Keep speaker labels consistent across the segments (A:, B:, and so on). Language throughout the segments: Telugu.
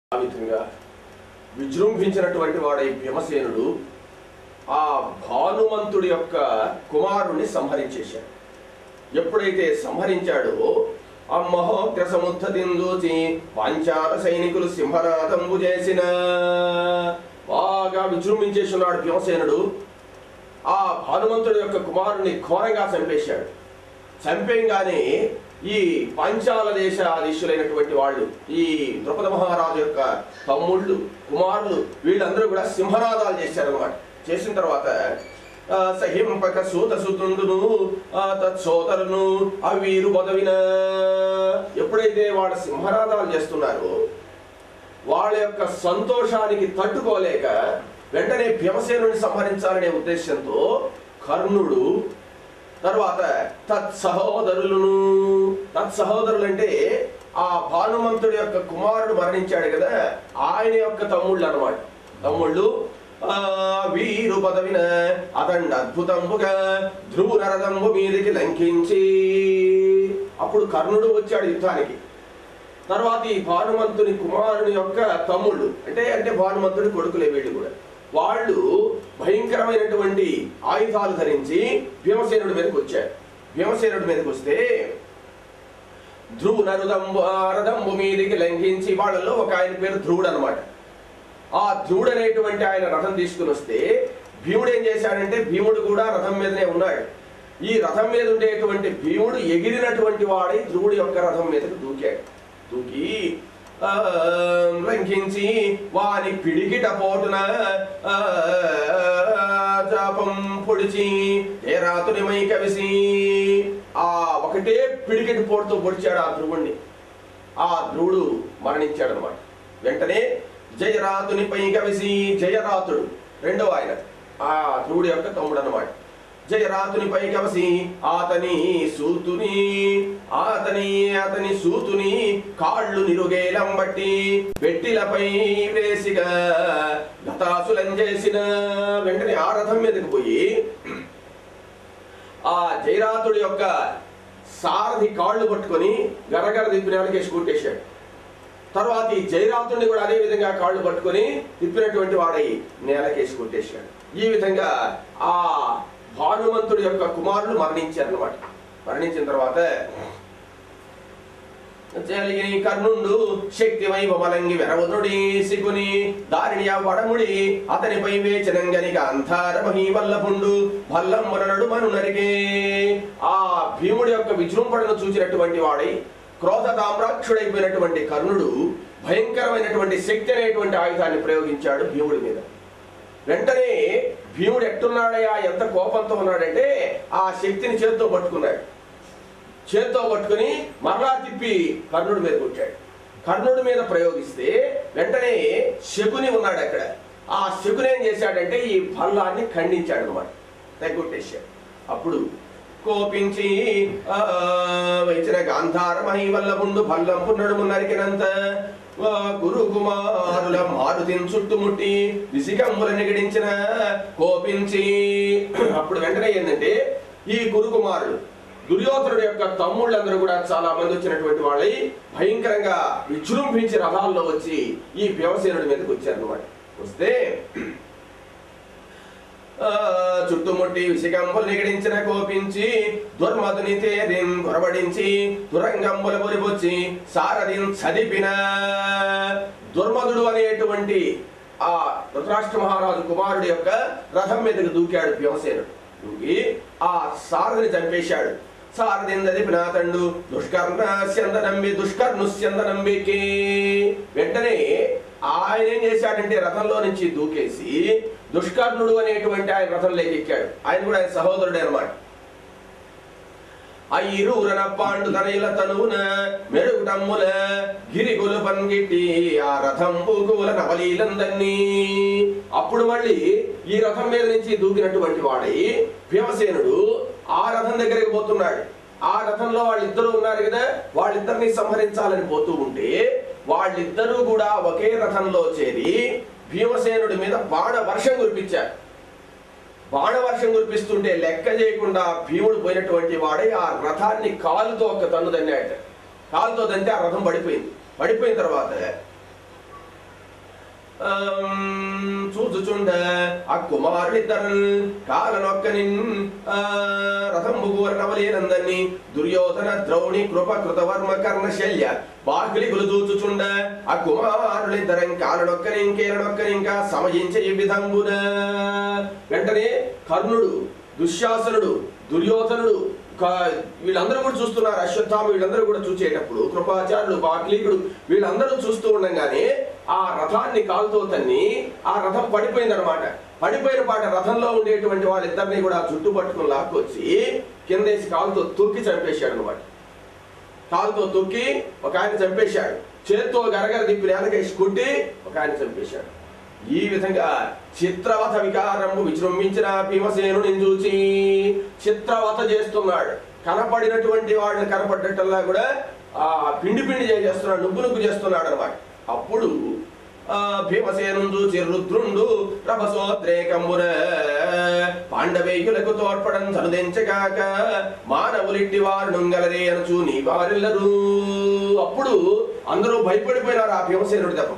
A: ఆ విధంగా విజృంభించినటువంటి వాడై భీమసేనుడు ఆ భానుమంతుడి యొక్క కుమారుణ్ణి సంహరించేశాడు ఎప్పుడైతే సంహరించాడో అమ్మహోగ్ర సముద్ధతిందూచి పాంచాల సైనికులు సింహనాదంబు చేసిన బాగా విజృంభించేస్తున్నాడు భీమసేనుడు ఆ భానుమంతుడి యొక్క కుమారుని ఘోరంగా చంపేశాడు చంపేయంగానే ఈ పాంచాల దేశాధీశులైనటువంటి వాళ్ళు ఈ ద్రుపద మహారాజు యొక్క తమ్ముళ్ళు కుమారులు వీళ్ళందరూ కూడా సింహనాదాలు చేశారనమాట చేసిన తర్వాత ఆ, సహింపక సూత సుతుండును ఆ తత్సోదరును ఆ వీరు పదవిన ఎప్పుడైతే వాడు సింహనాదాలు చేస్తున్నారో వాళ్ళ యొక్క సంతోషానికి తట్టుకోలేక వెంటనే భీమసేనుని సంహరించాలనే ఉద్దేశంతో కర్ణుడు తర్వాత తత్సహోదరులను తత్సహోదరులు అంటే ఆ భానుమంతుడి యొక్క కుమారుడు మరణించాడు కదా ఆయన యొక్క తమ్ముళ్ళు అన్నమాట తమ్ముళ్ళు ఆ వీరు పదవిన అతండ అద్భుతంబుగా ధ్రువు నరదంబు మీదకి లంఘించి అప్పుడు కర్ణుడు వచ్చాడు యుద్ధానికి తర్వాత ఈ భానుమంతుని కుమారుని యొక్క తమ్ముళ్ళు అంటే అంటే భానుమంతుని కొడుకులే వీళ్ళు కూడా వాళ్ళు భయంకరమైనటువంటి ఆయుధాలు ధరించి భీమసేనుడి మీదకి వచ్చారు భీమసేనుడి మీదకి వస్తే ధ్రువు నరుదంబు ఆ రథంబు మీదికి లంఘించి వాళ్ళలో ఒక ఆయన పేరు ధ్రువుడు అనమాట ఆ ధ్రువుడు అనేటువంటి ఆయన రథం తీసుకుని వస్తే భీముడు ఏం చేశాడంటే భీముడు కూడా రథం మీదనే ఉన్నాడు ఈ రథం మీద ఉండేటువంటి భీముడు ఎగిరినటువంటి వాడై ధ్రువుడి యొక్క రథం మీదకు దూకాడు దూకి ఆ, లంఘించి వాని పిడికిట పోటున ఆ, చాపం పొడిచి ఏ రాతుని మై కవిసి ఆ ఒకటే పిడికిటి పోటుతో పొడిచాడు ఆ ధ్రువుణ్ణి ఆ ధ్రువుడు మరణించాడు అనమాట వెంటనే జయరాతుని పై కవిసి జయరాతుడు రెండవ ఆయన ఆ ధ్రువుడి యొక్క తమ్ముడు అనమాట జయరాతుని పై కవసి ఆతని సూతుని ఆతని అతని సూతుని కాళ్ళు నిరుగేలం బట్టి పెట్టిలపై వేసిగా గతాసులం చేసిన వెంటనే ఆ రథం మీదకి పోయి ఆ జయరాతుడి యొక్క సారథి కాళ్ళు పట్టుకొని గరగర దిప్పి నేలకేసి కొట్టేశాడు తర్వాత ఈ జయరాతుడిని కూడా అదే విధంగా కాళ్ళు పట్టుకొని తిప్పినటువంటి వాడై నేలకేసి కొట్టేశాడు ఈ విధంగా ఆ భానుమంతుడి యొక్క కుమారులు మరణించారు అనమాట మరణించిన తర్వాత జరిగిన కర్ణుండు శక్తి వైభవలంగి వెరవనుడి సిగుని దారిని ఆ వడముడి అతనిపై వేచనంగనిక అంధార మహీవల్లపుండు భల్లంబునడు మను నరికే ఆ భీముడి యొక్క విజృంభణను చూసినటువంటి వాడై క్రోధ తామ్రాక్షుడైపోయినటువంటి కర్ణుడు భయంకరమైనటువంటి శక్తి అనేటువంటి ఆయుధాన్ని ప్రయోగించాడు భీముడి మీద వెంటనే భీముడు ఎట్టున్నాడయా ఎంత కోపంతో ఉన్నాడంటే ఆ శక్తిని చేత్తో పట్టుకున్నాడు చేత్తో పట్టుకుని మరలా తిప్పి కర్ణుడి మీద కొట్టాడు కర్ణుడి మీద ప్రయోగిస్తే వెంటనే శకుని ఉన్నాడు అక్కడ ఆ శకుని ఏం చేశాడంటే ఈ భల్లాన్ని ఖండించాడు అనమాట తెగొట్టేశాడు అప్పుడు కోపించి ఆ, వచ్చిన గాంధార మహివల్లముండు భల్లంపు నడుము నరికినంత ఆ, గురు కుమారుల మారుతిని చుట్టుముట్టి విసిగమ్ముల నిగడించిన కోపించి అప్పుడు వెంటనే ఏంటంటే ఈ గురు కుమారుడు దుర్యోధనుడు యొక్క తమ్ముళ్ళందరూ కూడా చాలా మంది వచ్చినటువంటి వాళ్ళై భయంకరంగా విజృంభించి రథాల్లో వచ్చి ఈ భీమసేనుడి మీదకి వచ్చారనమాట వస్తే ఆ, చుట్టుముట్టి విసిగంబులు నిగడించిన కోపించి దుర్మధుని తేరిన్ దొరబడించి దురంగంబుల పొరిబొచ్చి సారథిన్ చదిపిన దుర్మధుడు అనేటువంటి ఆ ధృతరాష్ట్ర మహారాజు కుమారుడి యొక్క రథం మీదకి దూకాడు భీమసేనుడు దూకి ఆ సారథిని చంపేశాడు సారథిని చదిపిన తండు దుష్కర్ణ స్యందనంబి దుష్కర్ణు స్యందనంబికి వెంటనే ఆయన ఏం చేశాడంటే రథంలో నుంచి దూకేసి దుష్కర్ణుడు అనేటువంటి ఆయన రథంలోకి ఎక్కాడు ఆయన కూడా ఆయన సహోదరుడే అనమాట ఐరూరన పాండు తనయుల తనువున మెరుగుటమ్ముల గిరిగులు పంగిట్టి ఆ రథం పూకుల నవలీలందన్నీ అప్పుడు మళ్ళీ ఈ రథం మీద నుంచి దూకినటువంటి వాడై భీమసేనుడు ఆ రథం దగ్గరికి పోతున్నాడు ఆ రథంలో వాళ్ళిద్దరూ ఉన్నారు కదా వాళ్ళిద్దరిని సంహరించాలని పోతూ ఉంటే వాళ్ళిద్దరూ కూడా ఒకే రథంలో చేరి భీమసేనుడి మీద బాణ వర్షం కురిపించారు బాణవర్షం కురిపిస్తుంటే లెక్క చేయకుండా భీముడు పోయినటువంటి వాడే ఆ రథాన్ని కాలుతో ఒక తన్ను తన్నాడు కాలుతో తంటే ఆ రథం పడిపోయింది పడిపోయిన తర్వాత ఆమ్, చూచుచుండ ఆ కుమారుడిద్దరు కాలనొక్కని రథంబు నవలేనందని దుర్యోధన ద్రౌణి కృప కృతవర్మ కర్ణ శల్య బాహ్లికులు చూచుచుండ ఆ కుమారులిద్దరం కాలనొక్కని ఇంకేలనొక్కని ఇంకా సమయించే ఈ విధంబున వెంటనే కర్ణుడు దుశ్శాసనుడు దుర్యోధనుడు క- వీళ్ళందరూ కూడా చూస్తున్నారు అశ్వత్థామ వీళ్ళందరూ కూడా చూసేటప్పుడు కృపాచార్యులు బాక్లీకుడు వీళ్ళందరూ చూస్తూ ఉండగానే ఆ రథాన్ని కాలుతో తన్ని ఆ రథం పడిపోయింది అనమాట పడిపోయిన పాట రథంలో ఉండేటువంటి వాళ్ళిద్దరిని కూడా చుట్టుపట్టుకుని లాక్కొచ్చి కిందేసి కాలుతో తొక్కి చంపేశాడు అనమాట కాలుతో తొక్కి ఒక ఆయన చంపేశాడు చేత్తో గరగర దిప్పి నేలకేసి కొట్టి ఒక ఆయన చంపేశాడు ఈ విధంగా చిత్రవత వికారము విజృంభించిన భీమసేనుని చూచి చిత్రవత చేస్తున్నాడు కనపడినటువంటి వాడిని కనపడ్డట్టల్లా కూడా ఆ పిండి పిండి చేస్తున్నాడు నుగ్గు నుగ్గు చేస్తున్నాడు అనమాట అప్పుడు ఆ భీమసేను చూచి రుద్రుండు ప్రభసోద్రేకంబున పాండవేయులకు తోడ్పడం చనుదించగాక మానవులిట్టి వారు నుంగలరే అనుచు నీ వారిల్లరు అప్పుడు అందరూ భయపడిపోయినారు ఆ భీమసేనుడి దెబ్బ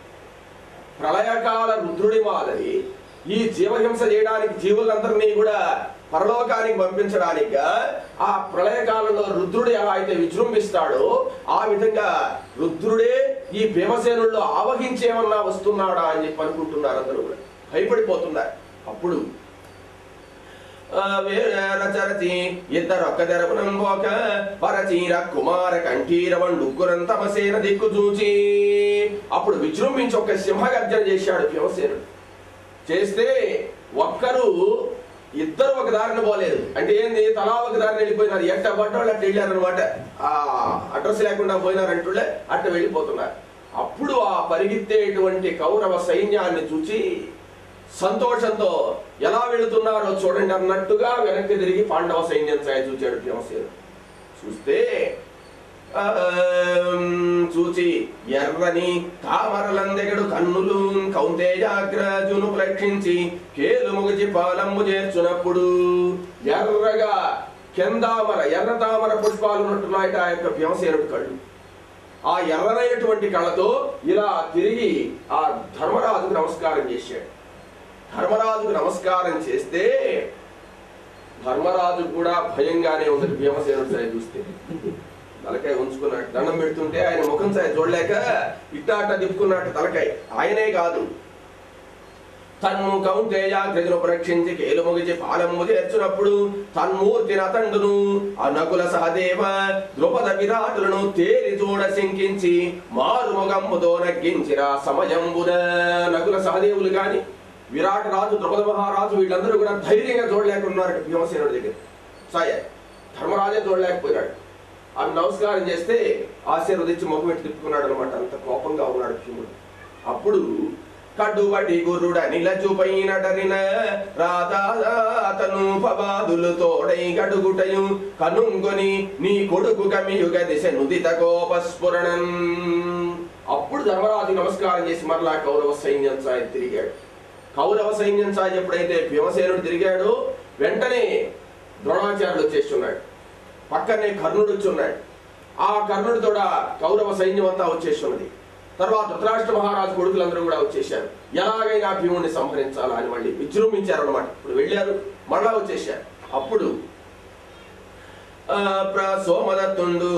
A: ప్రళయకాల రుద్రుడి మాదిరి ఈ జీవహింస చేయడానికి జీవులందరినీ కూడా పరలోకానికి పంపించడానికి ఆ ప్రళయకాలంలో రుద్రుడు ఎలా అయితే విజృంభిస్తాడో ఆ విధంగా రుద్రుడే ఈ భీమసేనుల్లో ఆవహించేమన్నా వస్తున్నాడా అని చెప్పి అనుకుంటున్నారు అందరూ కూడా భయపడిపోతున్నారు అప్పుడు ఆ వేరచరచి ఇద్దరొక్క తెరపునంబోక పరచీర కుమార కంఠీర వండుగ్గురం తమసేన దిక్కు చూచి అప్పుడు విజృంభించి ఒక సింహగర్జన చేశాడు భీమసేనుడు చేస్తే ఒక్కరు ఇద్దరు ఒక దారిని పోలేదు అంటే ఏంది తలా ఒక దారిని వెళ్ళిపోయినారు ఎట్ట పడ్డోళ్ళు అట్ట వెళ్ళారనమాట ఆ అడ్రస్ లేకుండా పోయినారంటుళ్ళే అట్ట వెళ్ళిపోతున్నారు అప్పుడు ఆ పరిగెత్తేటువంటి కౌరవ సైన్యాన్ని చూచి సంతోషంతో ఎలా వెళుతున్నారో చూడండి అన్నట్టుగా వెనక్కి తిరిగి పాండవ సైన్యం సాయ చూచాడు భీమసేనుడు చూస్తే ఆం, చూచి ఎర్రని తామరలందెగడు కన్నులు కౌంతేయాగ్రజును ప్లక్షించి కేలు ముగిచి పాలమ్ము చేర్చునప్పుడు ఎర్రగా కెందామర ఎర్ర తామర పుష్పాలు ఉన్నట్టున్నాయట ఆ యొక్క భీమసేనుడి కళ్ళు ఆ ఎర్రనైనటువంటి కళ్ళతో ఇలా తిరిగి ఆ ధర్మరాజుకు నమస్కారం చేశాడు ధర్మరాజుకు నమస్కారం చేస్తే ధర్మరాజు కూడా భయంగానే ఉంది భీమసేనుడు సరే చూస్తే తలకాయ ఉంచుకున్నాడు దండం పెడుతుంటే ఆయన ముఖం సరే చూడలేక ఇట్ట అట్ట దిప్పుకున్నట్టు తలకాయ ఆయనే కాదు తన్ముఖం తేజాగ్రజను పరీక్షించి కేలు ముగిచి పాలము చేర్చునప్పుడు తన్మూర్తి నతండును ఆ నకుల సహదేవ ద్రుపద విరాటులను తేరి చూడ శంకించి మారు ముఖంబుతో నగ్గించిరా సమయంబున నకుల సహదేవులు గాని విరాట్ రాజు ద్రుపద మహారాజు వీళ్ళందరూ కూడా ధైర్యంగా చూడలేకున్నారు భీమసేనుడి దగ్గర సాయ ధర్మరాజే చూడలేకపోయినాడు ఆమె నమస్కారం చేస్తే ఆశీర్వదించి ముఖం పెట్టి తిప్పుకున్నాడు అనమాట అంత కోపంగా ఉన్నాడు భీముడు అప్పుడు కడ్డుబడి గురుడ నిలచుపైన డరిన రాధాతను పబాదులు తోడై గడుగుటయు కనుంగొని నీ కొడుకు కమియుగ దిశ నుదిత కోపస్ఫురణం అప్పుడు ధర్మరాజు నమస్కారం చేసి మరలా కౌరవ సైన్యం సాయి తిరిగాడు కౌరవ సైన్యం సాయి ఎప్పుడైతే భీమసేనుడు తిరిగాడో వెంటనే ద్రోణాచార్యుడు వచ్చేస్తున్నాడు పక్కనే కర్ణుడు వచ్చున్నాడు ఆ కర్ణుడు కూడా కౌరవ సైన్యం అంతా వచ్చేస్తున్నది తర్వాత ధృతరాష్ట్ర మహారాజు కొడుకులందరూ కూడా వచ్చేసారు ఎలాగైనా భీముడిని సంహరించాలా అని మళ్ళీ విజృంభించారు అనమాట ఇప్పుడు వెళ్ళారు మళ్ళా వచ్చేసారు అప్పుడు ఆ, ప్ర సోమదత్తుండు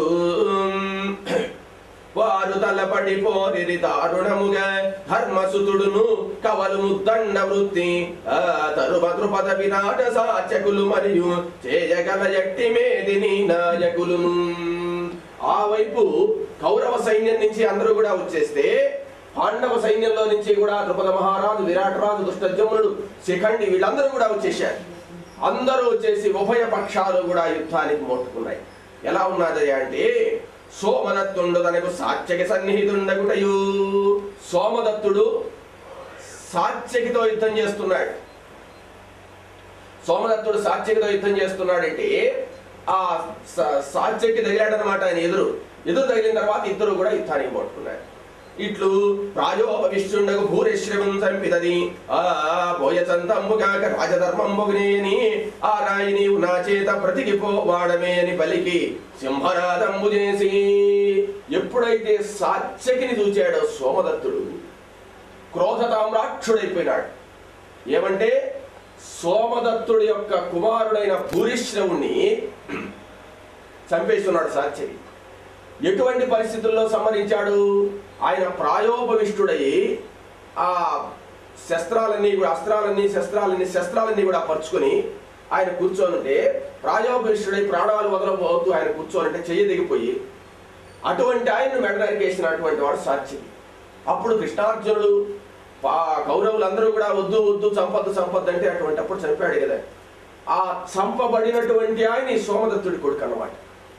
A: వారు తలపడి పోరిరి దారుణముగా ధర్మసుతుడును కవలు ముద్దండ వృత్తి ఆ తరుమ ద్రుపద విరాట సాచకులు మరియు చేయగల ఎట్టి మేదిని నాయకులును ఆ వైపు కౌరవ సైన్యం నుంచి అందరూ కూడా వచ్చేస్తే పాండవ సైన్యంలో నుంచి కూడా ద్రుపద మహారాజు విరాటరాజు దుష్టజమునుడు శిఖండి వీళ్ళందరూ కూడా వచ్చేసారు అందరూ వచ్చేసి ఉభయ పక్షాలు కూడా యుద్ధానికి మోట్టుకున్నాయి ఎలా ఉన్నది అంటే సోమదత్తుండు తనకు సాత్యకి సన్నిహితుండగుటయు సోమదత్తుడు సాత్యకితో యుద్ధం చేస్తున్నాడు సోమదత్తుడు సాత్యకితో యుద్ధం చేస్తున్నాడంటే ఆ స- సాత్యకి తగిలాడనమాట ఆయన ఎదురు ఎదురు తగిలిన తర్వాత ఇద్దరు కూడా యుద్ధానికి పట్టుకున్నారు ఇట్లు ప్రాయోపవిష్టుండగు భూరిశ్రవం చంపినది ఆ పోయచంతంబుగాక రాజధర్మంబుగునేని ఆ రాయి నీవు నా చేత బ్రతికిపోవాడమే అని పలికి సింహనాదంబు చేసి ఎప్పుడైతే సాత్యకిని చూచాడో సోమదత్తుడు క్రోధ క్రోధ తామ్రాక్షుడైపోయినాడు ఏమంటే సోమదత్తుడి యొక్క కుమారుడైన భూరిశ్రవుణ్ణి చంపేస్తున్నాడు సాత్యకి ఎటువంటి పరిస్థితుల్లో సంహరించాడు ఆయన ప్రాయోపవిష్టుడై ఆ శస్త్రాలన్నీ కూడా అస్త్రాలన్నీ శస్త్రాలన్నీ శస్త్రాలన్నీ కూడా పరుచుకొని ఆయన కూర్చోనుంటే ప్రాయోపవిష్టుడై ప్రాణాలు వదలబోతూ ఆయన కూర్చోనంటే చెయ్యి దిగిపోయి అటువంటి ఆయన్ను మెడ నరికేసినటువంటి వాడు సాక్షి అప్పుడు కృష్ణార్జునుడు పా- కౌరవులందరూ కూడా వద్దు వద్దు సంపద సంపద అంటే అటువంటి అప్పుడు చంపాడు కదా ఆ చంపబడినటువంటి ఆయన ఈ సోమదత్తుడి కొడుకు అన్నమాట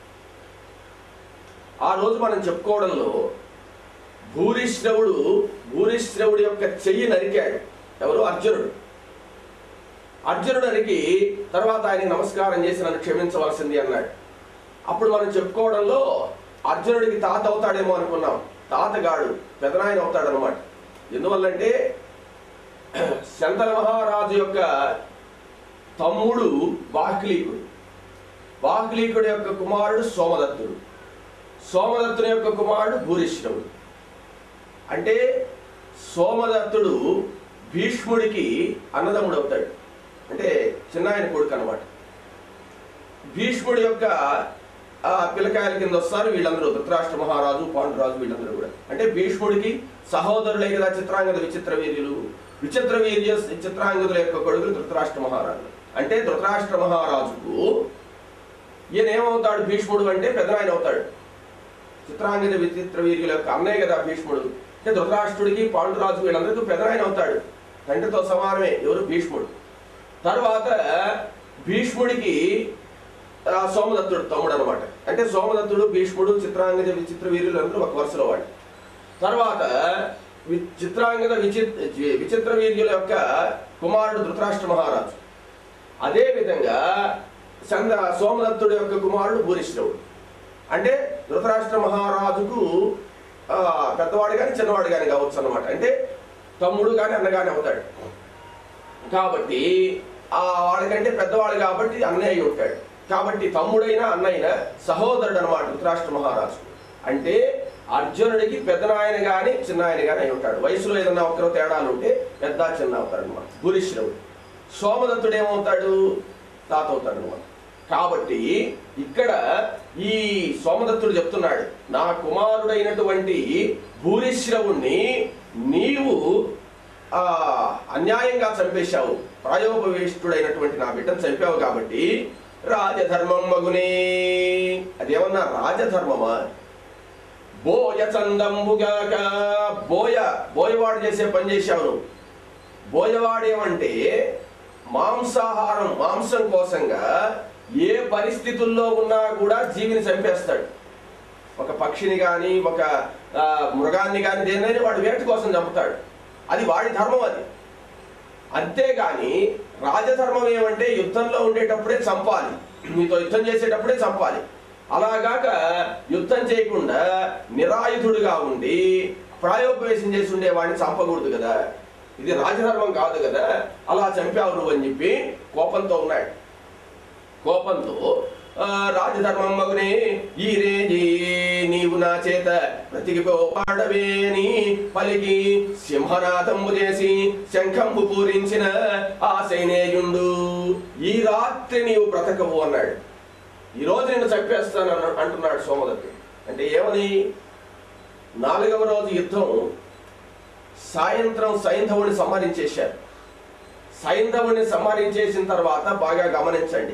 A: ఆ రోజు మనం చెప్పుకోవడంలో భూరిశ్రవుడు భూరిశ్రవుడి యొక్క చెయ్యి నరికాడు ఎవరు అర్జునుడు అర్జునుడు నరికి తర్వాత ఆయనకి నమస్కారం చేసి నన్ను క్షమించవలసింది అన్నాడు అప్పుడు మనం చెప్పుకోవడంలో అర్జునుడికి తాత అవుతాడేమో అనుకున్నాం తాతగాడు పెదనాయన అవుతాడు అనమాట ఎందువల్లంటే శంతల మహారాజు యొక్క తమ్ముడు బాహ్లీకుడు బాహ్లీకుడి యొక్క కుమారుడు సోమదత్తుడు సోమదత్తుని యొక్క కుమారుడు భూరిశ్రవుడు అంటే సోమదత్తుడు భీష్ముడికి అన్నదమ్ముడు అవుతాడు అంటే చిన్నాయన కొడుకు అనమాట భీష్ముడి యొక్క ఆ పిల్లకాయల కింద వస్తారు వీళ్ళందరూ ధృతరాష్ట్ర మహారాజు పాండురాజు వీళ్ళందరూ కూడా అంటే భీష్ముడికి సహోదరులే కదా చిత్రాంగద విచిత్ర వీర్యులు విచిత్ర వీర్య చిత్రాంగదుల యొక్క కొడుకులు ధృతరాష్ట్ర మహారాజు అంటే ధృతరాష్ట్ర మహారాజుకు ఈయన ఏమవుతాడు భీష్ముడు అంటే పెదనాయన అవుతాడు చిత్రాంగద విచిత్ర వీర్యుల యొక్క అన్నయ్య కదా భీష్ముడు అంటే ధృతరాష్ట్రుడికి పాండురాజు వీళ్ళందరికీ పెదనాయన అవుతాడు తండ్రితో సమానమే ఎవరు భీష్ముడు తర్వాత భీష్ముడికి ఆ, సోమదత్తుడు తమ్ముడు అనమాట అంటే సోమదత్తుడు భీష్ముడు చిత్రాంగద విచిత్ర వీరులు అందరూ ఒక వరుసలో వాడు తర్వాత వి- చిత్రాంగద విచిత్ర విచిత్ర వీర్యుల యొక్క కుమారుడు ధృతరాష్ట్ర మహారాజు అదే విధంగా చంద్ర సోమదత్తుడి యొక్క కుమారుడు భూరిశ్రవుడు అంటే ధృతరాష్ట్ర మహారాజుకు ఆ, పెద్దవాడు కానీ చిన్నవాడు కానీ కావచ్చు అన్నమాట అంటే తమ్ముడు కానీ అన్న కానీ అవుతాడు కాబట్టి ఆ వాళ్ళకంటే పెద్దవాడు కాబట్టి అన్నయ్య అయి ఉంటాడు కాబట్టి తమ్ముడైన అన్నయ్య సహోదరుడు అనమాట ధృతరాష్ట్ర మహారాజు అంటే అర్జునుడికి పెద్దనాయన గాని చిన్నాయన గాని అయి ఉంటాడు వయసులో ఏదన్నా ఒక్కరో తేడాలు ఉంటే పెద్ద చిన్న అవుతాడు అనమాట భూరిశ్రవుడు సోమదత్తుడు ఏమవుతాడు తాత అవుతాడు అనమాట కాబట్టి ఇక్కడ ఈ సోమదత్తుడు చెప్తున్నాడు నా కుమారుడైనటువంటి భూరిశ్రవుణ్ణి నీవు ఆ అన్యాయంగా చంపేశావు ప్రాయోపవేష్టుడైనటువంటి నా బిడ్డను చంపావు కాబట్టి రాజధర్మం మగునే అదేమన్నా రాజధర్మమా బోయ చందంబుగాక బోయ బోయవాడు చేసే పని చేశావు నువ్వు బోయవాడేమంటే మాంసాహారం మాంసం కోసంగా ఏ పరిస్థితుల్లో ఉన్నా కూడా జీవిని చంపేస్తాడు ఒక పక్షిని కానీ ఒక ఆ, మృగాన్ని కానీ దేన్నైనా వాడు వేట కోసం చంపుతాడు అది వాడి ధర్మం అది అంతేగాని రాజధర్మం ఏమంటే యుద్ధంలో ఉండేటప్పుడే చంపాలి నీతో యుద్ధం చేసేటప్పుడే చంపాలి అలాగాక యుద్ధం చేయకుండా నిరాయుధుడిగా ఉండి ప్రాయోపవేశం చేసి ఉండే వాడిని చంపకూడదు కదా ఇది రాజధర్మం కాదు కదా అలా చంపావు నువ్వు అని చెప్పి కోపంతో ఉన్నాడు కోపంతో ఆ, రాజధర్మం మగునే ఈ రేజీ నీవు నా చేత బ్రతికిపోవాడవే అని పలికి సింహనాథంబు చేసి శంఖంబు పూరించిన ఆ సైనేయుండు ఈ రాత్రి నీవు బ్రతకవు అన్నాడు ఈ రోజు నేను చంపేస్తాను అన్న- అంటున్నాడు సోమదత్తుడు అంటే ఏమని నాలుగవ రోజు యుద్ధం సాయంత్రం సైంధవుని సంహరించేశారు సైంధవుని సంహరించేసిన తర్వాత బాగా గమనించండి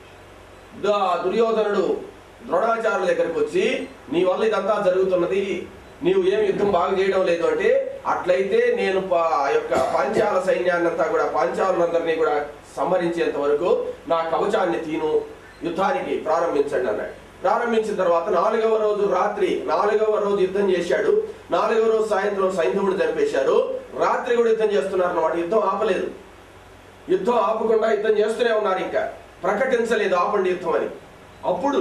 A: దా- దుర్యోధనుడు ద్రోణాచార్యుల దగ్గరకు వచ్చి నీ వల్ల ఇదంతా జరుగుతున్నది నీవు ఏం యుద్ధం బాగా చేయడం లేదు అంటే అట్లయితే నేను పా- ఆ యొక్క పాంచాల సైన్యాన్ని అంతా కూడా పాంచాలందరినీ కూడా సంహరించేంత వరకు నా కవచాన్ని తీను యుద్ధానికి ప్రారంభించండి అన్నాడు ప్రారంభించిన తర్వాత నాలుగవ రోజు రాత్రి నాలుగవ రోజు యుద్ధం చేశాడు నాలుగవ రోజు సాయంత్రం సైంధవుడిని చంపేశారు రాత్రి కూడా యుద్ధం చేస్తున్నారు అన్నమాట యుద్ధం ఆపలేదు యుద్ధం ఆపకుండా యుద్ధం చేస్తూనే ఉన్నారు ఇంకా ప్రకటించలేదు ఆపండి యుద్ధం అని అప్పుడు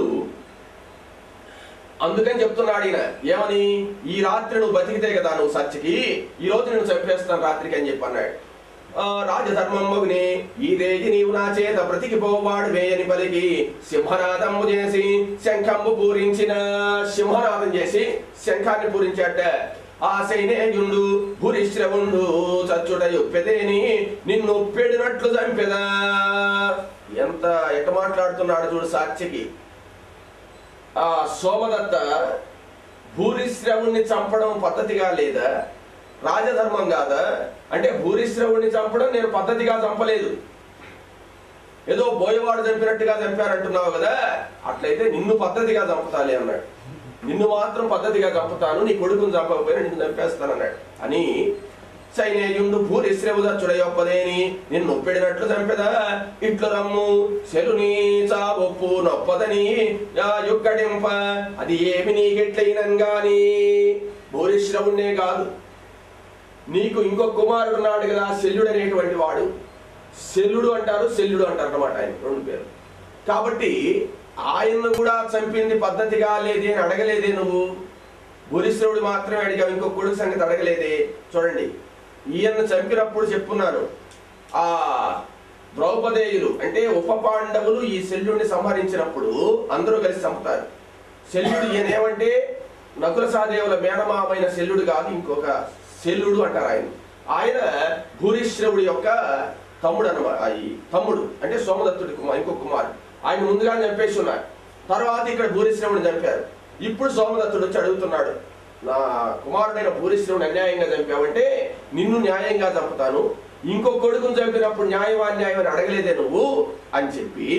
A: అందుకని చెప్తున్నాడు ఈయన ఏమని ఈ రాత్రి నువ్వు బతికితే కదా నువ్వు సత్యకి ఈ రోజు నేను చంపేస్తాను రాత్రికి అని చెప్పి అన్నాడు ఆ, రాజధర్మమ్మగుని ఈ రేజి నీవు నా చేత బ్రతికిపోవాడు వేయని పలికి సింహనాదము చేసి శంఖంబు పూరించిన సింహనాదం చేసి శంఖాన్ని పూరించాట ఆ సైనేయుండు భూరిశ్రవుండు చచ్చుట యొప్పెదేని నిన్ను ఒప్పెడినట్లు చంపెదా ఎంత ఎట్ట మాట్లాడుతున్నాడు చూడు సాక్షికి ఆ సోమదత్త భూరిశ్రవుణ్ణి చంపడం పద్ధతిగా లేదా రాజధర్మం కాదా అంటే భూరిశ్రవుణ్ణి చంపడం నేను పద్ధతిగా చంపలేదు ఏదో బోయవాడు చంపినట్టుగా చంపారంటున్నావు కదా అట్లయితే నిన్ను పద్ధతిగా చంపుతాలి అన్నాడు నిన్ను మాత్రం పద్ధతిగా చంపుతాను నీ కొడుకుని చంపకపోయినా నిన్ను చంపేస్తాను అన్నాడు అని సైనేయుండు భూరిశ్రవుదచ్చుడయొప్పదేని నిన్ను ఒప్పెడినట్లు చంపెదా ఇట్లు రమ్ము సెలుని చావొప్పు నొప్పదని యా యుక్కడింప అది ఏమి నీకెట్లయినం గాని భూరిశ్రవుణ్ణే కాదు నీకు ఇంకో కుమారుడు ఉన్నాడు కదా శల్యుడు అనేటువంటి వాడు శల్యుడు అంటారు శల్యుడు అంటారు అనమాట ఆయన రెండు పేరు కాబట్టి ఆయన్ను కూడా చంపింది పద్ధతిగా లేదే అని అడగలేదే నువ్వు భూరిశ్రవుడు మాత్రమే అడిగావు ఇంకో కొడుకు సంగతి అడగలేదే చూడండి ఈయన్ను చంపినప్పుడు చెప్పున్నాను ఆ ద్రౌపదేయులు అంటే ఉప పాండవులు ఈ శల్యుడిని సంహరించినప్పుడు అందరూ కలిసి చంపుతారు శల్యుడు ఈయన ఏమంటే నకుల సహదేవుల మేనమామైన శల్యుడు కాదు ఇంకొక శల్యుడు అంటారు ఆయన ఆయన భూరిశ్రవుడి యొక్క తమ్ముడు అనమాట ఈ తమ్ముడు అంటే సోమదత్తుడి కుమార్ ఇంకొక కుమారుడు ఆయన ముందుగా చంపేసి ఉన్నారు తర్వాత ఇక్కడ భూరిశ్రవుడిని చంపారు ఇప్పుడు సోమదత్తుడు వచ్చి అడుగుతున్నాడు నా కుమారుడైన భూరిశ్రవుని అన్యాయంగా చంపావంటే నిన్ను న్యాయంగా చంపుతాను ఇంకో కొడుకుని చంపినప్పుడు న్యాయం అన్యాయం అని అడగలేదే నువ్వు అని చెప్పి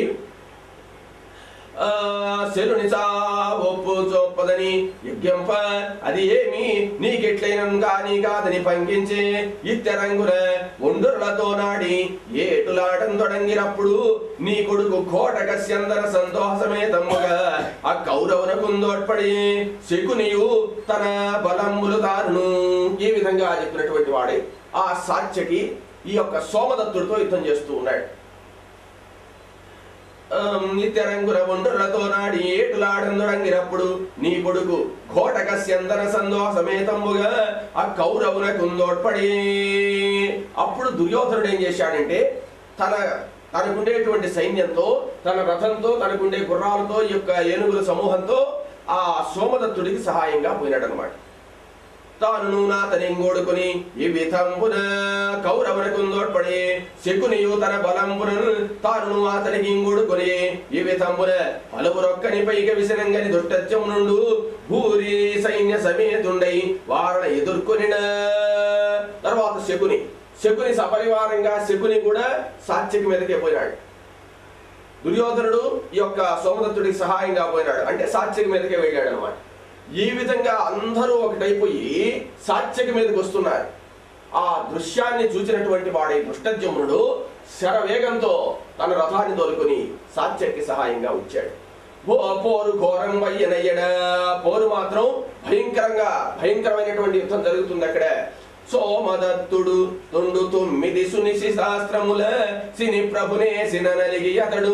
A: ఆ, శరుని ఒప్పు చొప్పదని యజ్ఞంప అది ఏమి నీకెట్లైన గాని కాదని పంకించే ఇత్తెరంగుల ఒండురలతో నాడి ఏటులాటం తొడంగినప్పుడు నీ కొడుకు కోటక స్యందర సంతోషమేతమ్ముగా ఆ కౌరవున కుందోట్పడి శకునియు తన బలములు తారును ఈ విధంగా చెప్పినటువంటి వాడే ఆ సాత్యకి ఈ యొక్క సోమదత్తుడితో యుద్ధం చేస్తూ ఉన్నాడు నిత్యరంగుల ఒండ్రులతో నాడి ఏటులాడందుడంగినప్పుడు నీ కొడుకు ఘోటక స్యందన సందోషమేతంబుగా ఆ కౌరవున కుందోడ్పడి అప్పుడు దుర్యోధనుడు ఏం చేశాడంటే తన తనకుండేటువంటి సైన్యంతో తన రథంతో తనకుండే గుర్రాలతో ఈ యొక్క ఏనుగుల సమూహంతో ఆ సోమదత్తుడికి సహాయంగా పోయినాడనమాట తాను నాతనింగోడుకుని ఈ విధంబున కౌరవునకు తోడ్పడి శకునియు తన బలంబున తాను అతనికి ఇంగోడుకొని ఈ విధంబున పలువురొక్కని పైకి విసనంగని దుష్టత్యం నుండు భూరి సైన్య సమేతుండై వారణ ఎదుర్కొనిన తర్వాత శకుని శకుని సపరివారంగా శకుని కూడా సాత్యకి మీదకే పోయినాడు దుర్యోధనుడు ఈ యొక్క సోమదత్తుడికి సహాయంగా పోయినాడు అంటే సాత్యకి మీదకే వెళ్ళాడు అనమాట ఈ విధంగా అందరూ ఒకటైపోయి సాత్యకి మీదకి వస్తున్నారు ఆ దృశ్యాన్ని చూసినటువంటి వాడి దుష్టజమునుడు శరవేగంతో తన రథాన్ని తోలుకొని సాత్యకి సహాయంగా వచ్చాడు ఓ పోరు ఘోరం వయ్యనయ్యడ పోరు మాత్రం భయంకరంగా భయంకరమైనటువంటి యుద్ధం జరుగుతుంది అక్కడ సోమదత్తుడు తొండు తొమ్మిది సునిసి శాస్త్రముల సిని ప్రభునే సిన నలిగి అతడు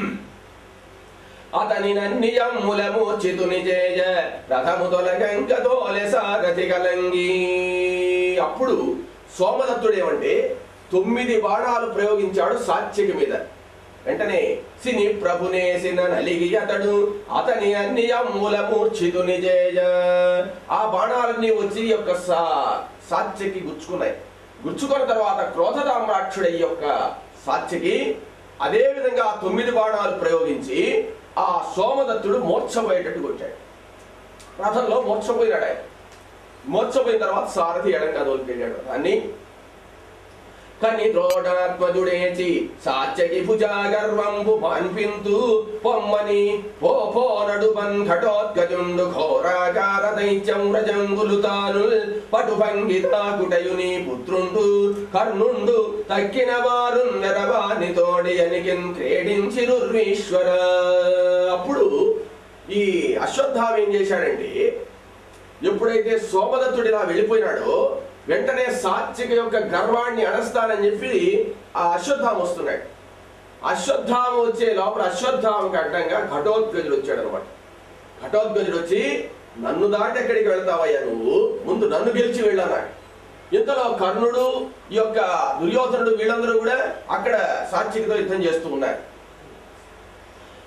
A: అతని నన్నియమ్ముల మూర్చితుని చేయ రథము తొలగంగ తోలె సారథి కలంగి అప్పుడు సోమదత్తుడు ఏమంటే తొమ్మిది బాణాలు ప్రయోగించాడు సాత్యకి మీద వెంటనే సిని ప్రభునేసిన నలిగి అతడు అతని అన్ని అమ్ముల మూర్ఛితుని చేయ ఆ బాణాలన్నీ వచ్చి ఈ యొక్క సా సాత్యకి గుచ్చుకున్నాయి గుచ్చుకున్న తర్వాత క్రోధదామ్రాక్షుడి యొక్క సాత్యకి అదే విధంగా ఆ తొమ్మిది బాణాలు ప్రయోగించి ఆ సోమదత్తుడు మూర్ఛపోయేటట్టు కొట్టాడు రథంలో మూర్ఛపోయినాడు ఆయన మూర్ఛపోయిన తర్వాత సారథి ఎడంగా తోలిపోయాడు దాన్ని కని ద్రోణాత్మజుడేచి సాత్యకి భుజా గర్వంబు మాన్పింతు పొమ్మని పో పోనడు బంఘటోద్గజుండు ఘోరాకార దైత్యం రజంగులు తాను పటు భంగితాకుటయుని పుత్రుండు కర్ణుండు తక్కిన వారు నెరవాని తోడి అనికిన్ క్రీడించిరుర్వీశ్వర అప్పుడు ఈ అశ్వత్థామ ఏం చేశాడంటే ఎప్పుడైతే సోమదత్తుడు ఇలా వెళ్ళిపోయినాడో వెంటనే సాత్విక యొక్క గర్వాన్ని అణస్తానని చెప్పి ఆ అశ్వత్థామ వస్తున్నాడు అశ్వత్థామ వచ్చే లోపల అశ్వత్థామకి అడ్డంగా ఘటోత్కజుడు వచ్చాడు అనమాట ఘటోత్కజుడు వచ్చి నన్ను దాటి ఎక్కడికి వెళ్తావయ్యా నువ్వు ముందు నన్ను గెలిచి వెళ్ళన్నాడు ఇంతలో కర్ణుడు ఈ యొక్క దుర్యోధనుడు వీళ్ళందరూ కూడా అక్కడ సాత్వికతో యుద్ధం చేస్తూ ఉన్నారు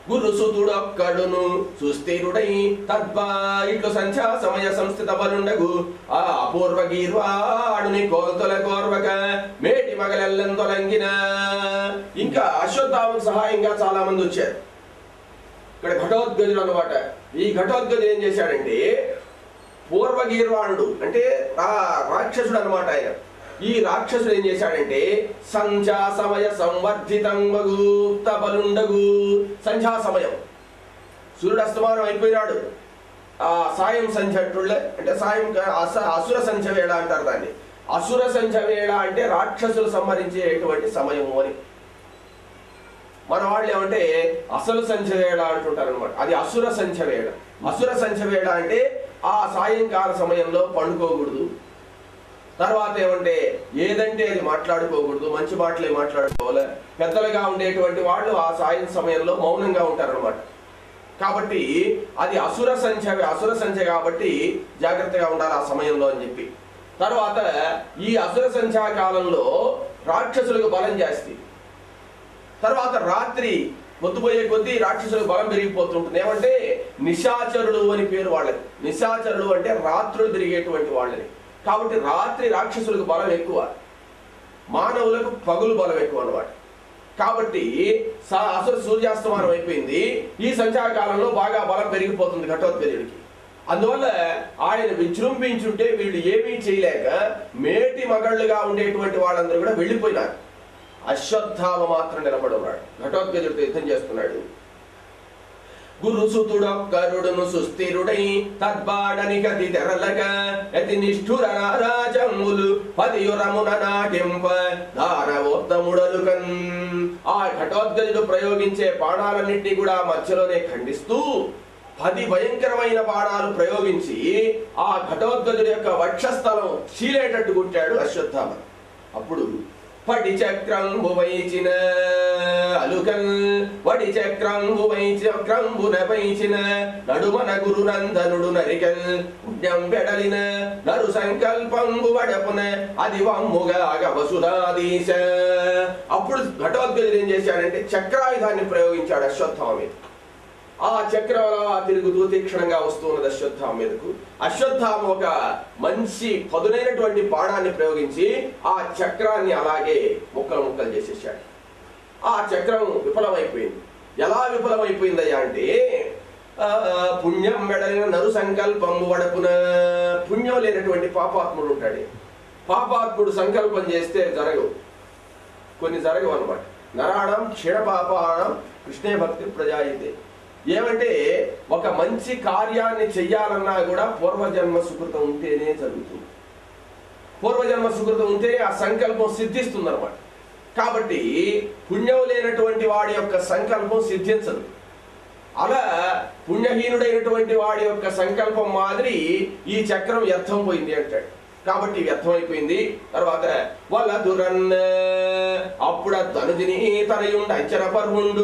A: గురుసుతుడొక్కడును సుస్థిరుడై తద్వా ఇట్లు సంధ్యా సమయ సంస్థిత బలుండగు ఆ అపూర్వ గీర్వాడుని కోల్తొల కోర్వక మేటి మగలెల్లం తొలంగిన ఇంకా అశ్వత్థామకు సహాయంగా చాలా మంది వచ్చారు ఇక్కడ ఘటోద్గజుడు అన్నమాట ఈ ఘటోద్గజుడు ఏం చేశాడంటే పూర్వగీర్వాణుడు అంటే ఆ రాక్షసుడు అనమాట ఆయన ఈ రాక్షసుడు ఏం చేశాడంటే సంధ్యా సమయ సంవర్ధితం వగుప్త బలుండగు సంధ్యా సమయం సూర్యుడు అస్తమానం అయిపోయినాడు ఆ సాయం సంధ్య అంటుళ్ళే అంటే సాయం అస- అసుర సంధ్య వేళ అంటారు దాన్ని అసుర సంధ్య వేళ అంటే రాక్షసులు సంహరించేటువంటి సమయము అని మన వాళ్ళు ఏమంటే అసలు సంధ్య వేళ అంటుంటారు అనమాట అది అసుర సంధ్య వేళ అసుర సంధ్య వేళ అంటే ఆ సాయంకాల సమయంలో పండుకోకూడదు తర్వాత ఏమంటే ఏదంటే అది మాట్లాడుకోకూడదు మంచి మాటలే మాట్లాడుకోవాలి పెద్దలుగా ఉండేటువంటి వాళ్ళు ఆ సాయం సమయంలో మౌనంగా ఉంటారన్నమాట కాబట్టి అది అసుర సంఖ్య అసుర సంఖ్య కాబట్టి జాగ్రత్తగా ఉండాలి ఆ సమయంలో అని చెప్పి తర్వాత ఈ అసుర సంఖ్యా కాలంలో రాక్షసులకు బలం జాస్తి తర్వాత రాత్రి పొద్దుపోయే కొద్దీ రాక్షసులకు బలం పెరిగిపోతుంటుంది ఏమంటే నిశాచరులు అని పేరు వాళ్ళకి నిశాచరులు అంటే రాత్రులు తిరిగేటువంటి వాళ్ళని కాబట్టి రాత్రి రాక్షసులకు బలం ఎక్కువ మానవులకు పగులు బలం ఎక్కువ అన్నమాట కాబట్టి స- అసలు సూర్యాస్తమానం అయిపోయింది ఈ సంధ్యాకాలంలో బాగా బలం పెరిగిపోతుంది ఘటోత్కజుడికి అందువల్ల ఆయన విజృంభించుంటే వీళ్ళు ఏమీ చేయలేక మేటి మగళ్ళుగా ఉండేటువంటి వాళ్ళందరూ కూడా వెళ్ళిపోయినారు అశ్వత్థామ మాత్రం నిలబడి ఉన్నాడు ఘటోత్కజుడితో యుద్ధం చేస్తున్నాడు గురుసుతుడొక్కరుడును సుస్థిరుడై తద్బాడని గతి తెరలక అతి నిష్ఠుర రాజములు పదియురమున నాటింప దానవోత్తముడలు కన్ ఆ ఘటోద్గజుడు ప్రయోగించే బాణాలన్నింటినీ కూడా మధ్యలోనే ఖండిస్తూ పది భయంకరమైన బాణాలు ప్రయోగించి ఆ ఘటోద్గజుడి యొక్క వక్షస్థలం చీలేటట్టు కుట్టాడు అశ్వత్థామ అప్పుడు పడి చక్రంబు వైచిన అలుకల్ వడి చక్రంబు వైచి చక్రంబున వైచిన నడుమన గురునందనుడు నరికల్ పుణ్యం వెడలిన నరు సంకల్పంబు వడపున అది వమ్ముగా వసుధాదీశ అప్పుడు ఘటోద్గజుడు ఏం చేశాడంటే చక్రాయుధాన్ని ప్రయోగించాడు అశ్వత్థామ మీద ఆ చక్రం అలా తిరుగుతూ తీక్షణంగా వస్తున్నది అశ్వత్థామ మీదకు అశ్వత్థామ ఒక మంచి పదునైనటువంటి బాణాన్ని ప్రయోగించి ఆ చక్రాన్ని అలాగే ముక్కలు ముక్కలు చేసేసాడు ఆ చక్రం విఫలమైపోయింది ఎలా విఫలమైపోయిందయ్యా అంటే ఆ, పుణ్యం వెడలిన నరు సంకల్పము వడపున పుణ్యం లేనటువంటి పాపాత్ముడు ఉంటాడు పాపాత్ముడు సంకల్పం చేస్తే జరగవు కొన్ని జరగవు అనమాట నరాణం క్షీణపాపానం కృష్ణే భక్తి ప్రజాయితే ఏమంటే ఒక మంచి కార్యాన్ని చెయ్యాలన్నా కూడా పూర్వజన్మ సుకృతం ఉంటేనే జరుగుతుంది పూర్వజన్మ సుకృతం ఉంటే ఆ సంకల్పం సిద్ధిస్తుంది అనమాట కాబట్టి పుణ్యం లేనటువంటి వాడి యొక్క సంకల్పం సిద్ధించదు అలా పుణ్యహీనుడైనటువంటి వాడి యొక్క సంకల్పం మాదిరి ఈ చక్రం వ్యర్థం పోయింది అంటాడు కాబట్టి వ్యర్థమైపోయింది తర్వాత వాళ్ళ దురన్న అప్పుడ ధనుదిని తనయుండు అంచన పర్వుండు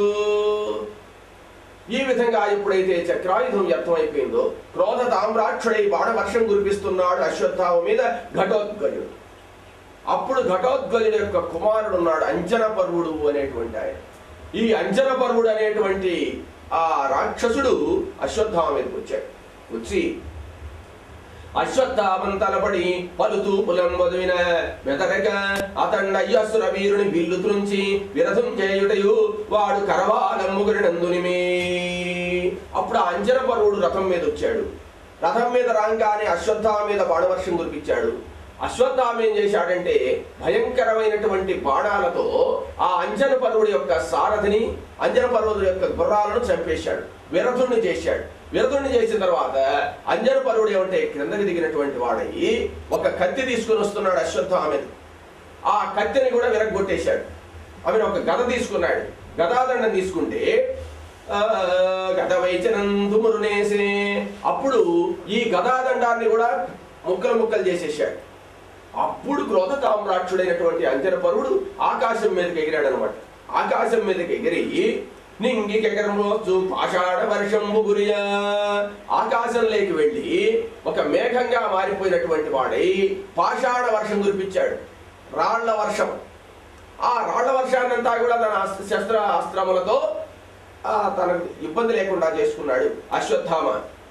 A: ఈ విధంగా ఎప్పుడైతే చక్రాయుధం వ్యర్థమైపోయిందో క్రోధ తామ్రాక్షుడై బాణవర్షం కురిపిస్తున్నాడు అశ్వత్థామ మీద ఘటోద్గజుడు అప్పుడు ఘటోద్గజుడు యొక్క కుమారుడు ఉన్నాడు అంజన పర్వుడు అనేటువంటి ఆయన ఈ అంజన పర్వుడు అనేటువంటి ఆ రాక్షసుడు అశ్వత్థామ మీదకి వచ్చాడు వచ్చి అశ్వత్థామం తలపడి పలుతూ పులం వదివిన మెదరక అతండ అయ్యసుర వీరుని బిల్లు త్రుంచి విరథం చేయుటయు వాడు కరవాలమ్ముగురి నందునిమే అప్పుడు ఆ అంజన పర్వుడు రథం మీద వచ్చాడు రథం మీద రాగానే అశ్వత్థామ మీద బాణవర్షం కురిపించాడు అశ్వత్థామ ఏం చేశాడంటే భయంకరమైనటువంటి బాణాలతో ఆ అంజన పర్వుడి యొక్క సారథిని అంజన పర్వుడి యొక్క గుర్రాలను చంపేశాడు విరథుణ్ణి చేశాడు విరథుణ్ణి చేసిన తర్వాత అంజన పర్వుడు ఏమంటే క్రిందకి దిగినటువంటి వాడయి ఒక కత్తి తీసుకుని వస్తున్నాడు అశ్వత్థామ మీద ఆ కత్తిని కూడా విరగొట్టేశాడు ఆమెను ఒక గద తీసుకున్నాడు గదాదండం తీసుకుంటే ఆ, గద వైచనందుమురునేసే అప్పుడు ఈ గదాదండాన్ని కూడా ముక్కలు ముక్కలు చేసేసాడు అప్పుడు క్రోధ తామ్రాక్షుడైనటువంటి అంజన పరుడు ఆకాశం మీదకి ఎగిరాడు అనమాట ఆకాశం మీదకి ఎగిరి నింగికెగరమోచు పాషాఢ వర్షంబు గురియా ఆకాశంలోకి వెళ్ళి ఒక మేఘంగా మారిపోయినటువంటి వాడై పాషాఢ వర్షం కురిపించాడు రాళ్ల వర్షం ఆ రాళ్ల వర్షాన్నంతా కూడా తన అస్త్ర శస్త్ర అస్త్రములతో ఆ తనకు ఇబ్బంది లేకుండా చేసుకున్నాడు అశ్వత్థామ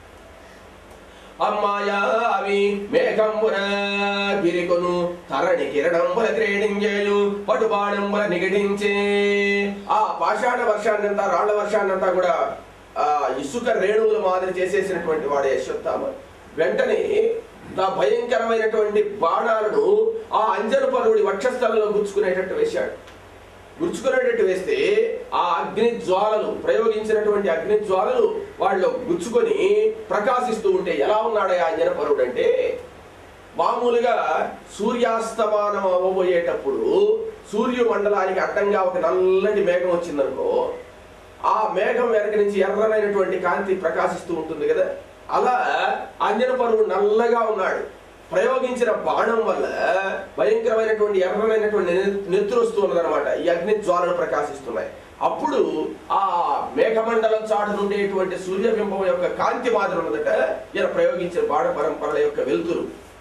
A: అమ్మాయావి మేఘంబున గిరికొను తరణి కిరణంబుల క్రీడించేయు పటుబాణంబుల నిగడించే ఆ పాషాణ వర్షాన్నంతా రాళ్ల వర్షాన్నంతా కూడా ఆ ఇసుక రేణువుల మాదిరి చేసేసినటువంటి వాడే అశ్వత్థామ వెంటనే ఆ భయంకరమైనటువంటి బాణాలను ఆ అంజన పరువుడి వక్షస్థలంలో గుచ్చుకునేటట్టు వేశాడు గుచ్చుకునేటట్టు వేస్తే ఆ అగ్ని జ్వాలలు ప్రయోగించినటువంటి అగ్ని జ్వాలలు వాళ్ళు గుచ్చుకొని ప్రకాశిస్తూ ఉంటే ఎలా ఉన్నాడు ఆ అంజనపరుడు అంటే మామూలుగా సూర్యాస్తమానం అవ్వబోయేటప్పుడు సూర్య మండలానికి అడ్డంగా ఒక నల్లటి మేఘం వచ్చిందనుకో ఆ మేఘం వెనక నుంచి ఎర్రనైనటువంటి కాంతి ప్రకాశిస్తూ ఉంటుంది కదా అలా అంజన పరువు నల్లగా ఉన్నాడు ప్రయోగించిన బాణం వల్ల భయంకరమైనటువంటి ఎర్రనైనటువంటి నెత్తురు వస్తున్నది అనమాట ఈ అగ్ని జ్వాలలు ప్రకాశిస్తున్నాయి అప్పుడు ఆ మేఘమండలం చాటు నుండేటువంటి సూర్యబింబం యొక్క కాంతి మాదిరి ఉన్నదట ఈయన ప్రయోగించిన బాణ పరంపరల యొక్క వెలుతురు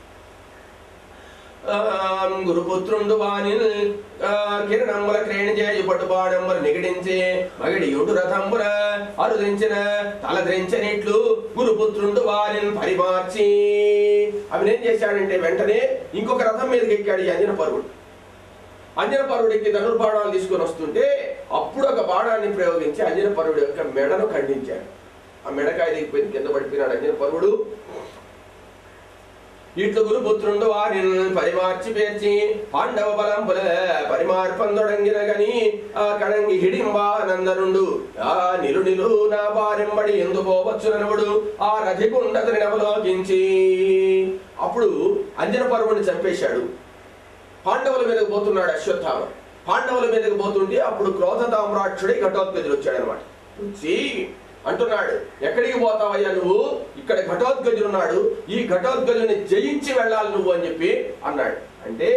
A: ఆం గురుపుత్రుండు వానిల్ ఆ, కిరణంబుల క్రేణిజేయు పట్టుబాడంబుల నిగడించే మగిడియుడు రథంబుల అరుదించిన తలద్రించనిట్లు గురుపుత్రుండు వారిని పరిమార్చి అవి ఏం చేశాడంటే వెంటనే ఇంకొక రథం మీదకి ఎక్కాడు ఈ అంజన పరువుడు అంజన పరువుడికి ధనుర్బాణాలు తీసుకొని వస్తుంటే అప్పుడు ఒక బాణాన్ని ప్రయోగించి అంజన పరువుడి యొక్క మెడను ఖండించాడు ఆ మెడకాయ దిగిపోయింది కింద పడిపోయినాడు అంజన పరువుడు ఇట్లు గురుపుత్రుండు వారిని పరిమార్చి పేర్చి పాండవ బలంబుల పరిమార్పందొడంగిన గని ఆ కణంగి హిడింబానందనుండు ఆ నిలు నిలు నా బారింబడి ఎందు పోవచ్చుననుడు ఆ రథికుండతని నవలోకించి అప్పుడు అంజన పర్వుని చంపేశాడు పాండవుల మీదకు పోతున్నాడు అశ్వత్థామ పాండవుల మీదకు పోతుంటే అప్పుడు క్రోధ తామ్రాక్షుడి ఘటోత్కజుడు వచ్చాడనమాట వచ్చి అంటున్నాడు ఎక్కడికి పోతావయ్యా నువ్వు ఇక్కడ ఘటోత్కజుడు ఉన్నాడు ఈ ఘటోత్కజుని జయించి వెళ్ళాలి నువ్వు అని చెప్పి అన్నాడు అంటే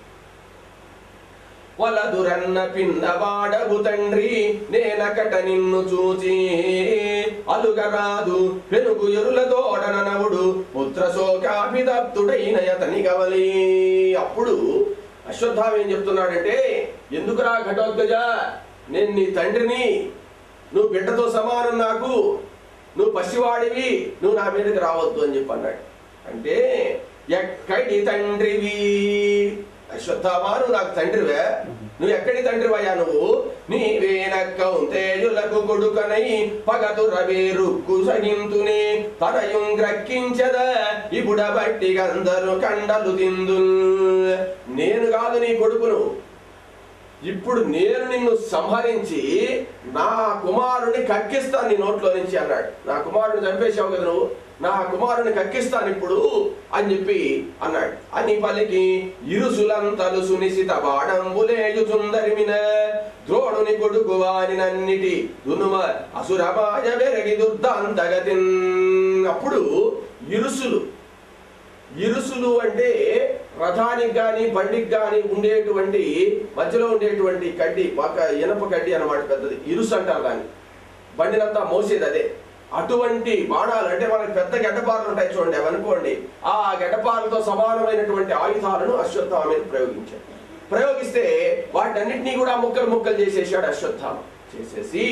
A: వలదురన్న పిన్నవాడవు తండ్రి నేనకట నిన్ను చూచి అలుగరాదు పెనుగు ఎరుల దోడననవుడు పుత్ర శోకాభిదప్తుడైన అతని గవలి అప్పుడు అశ్వత్థామ ఏం చెప్తున్నాడంటే ఎందుకురా ఘటోత్కజ నేను నీ తండ్రిని నువ్వు బిడ్డతో సమానం నాకు నువ్వు పసివాడివి నువ్వు నా మీదకి రావద్దు అని చెప్పి అన్నాడు అంటే ఎక్కడి తండ్రివి అశ్వత్థామా నువ్వు నాకు తండ్రివే నువ్వు ఎక్కడి తండ్రివయ్యా నువ్వు నీవేనక్కౌంతేయులకు కొడుకనై పగతు రవేరుక్కు సగింతుని తనయుం గ్రక్కించద ఇపుడ బట్టి గందరు కండలు తిందు నేను కాదు నీ కొడుకును ఇప్పుడు నేను నిన్ను సంహరించి నా కుమారుని కక్కిస్తాను నీ నోట్లో నుంచి అన్నాడు నా కుమారుని చంపేశావు కదా నువ్వు నా కుమారుని కక్కిస్తాను ఇప్పుడు అని చెప్పి అన్నాడు అని పలికి ఇరుసులంతలు సునిశిత బాణంబులేయు సుందరిమిన ద్రోణుని కొడుకు వారినన్నిటి దునుమ అసురమాయ వెరగి దుర్దాంతగతిన్ అప్పుడు ఇరుసులు ఇరుసులు అంటే రథానికి కానీ బండికి కానీ ఉండేటువంటి మధ్యలో ఉండేటువంటి కడ్డి ఒక ఇనప కడ్డి అన్నమాట పెద్దది ఇరుసు అంటారు దాన్ని బండినంతా మోసేది అదే అటువంటి బాణాలు అంటే మనకి పెద్ద గడ్డపారలు ఉంటాయి చూడండి అవి అనుకోండి ఆ గడ్డపారలతో సమానమైనటువంటి ఆయుధాలను అశ్వత్థామ మీద ప్రయోగించాడు ప్రయోగిస్తే వాటన్నిటినీ కూడా ముక్కలు ముక్కలు చేసేసాడు అశ్వత్థామ చేసేసి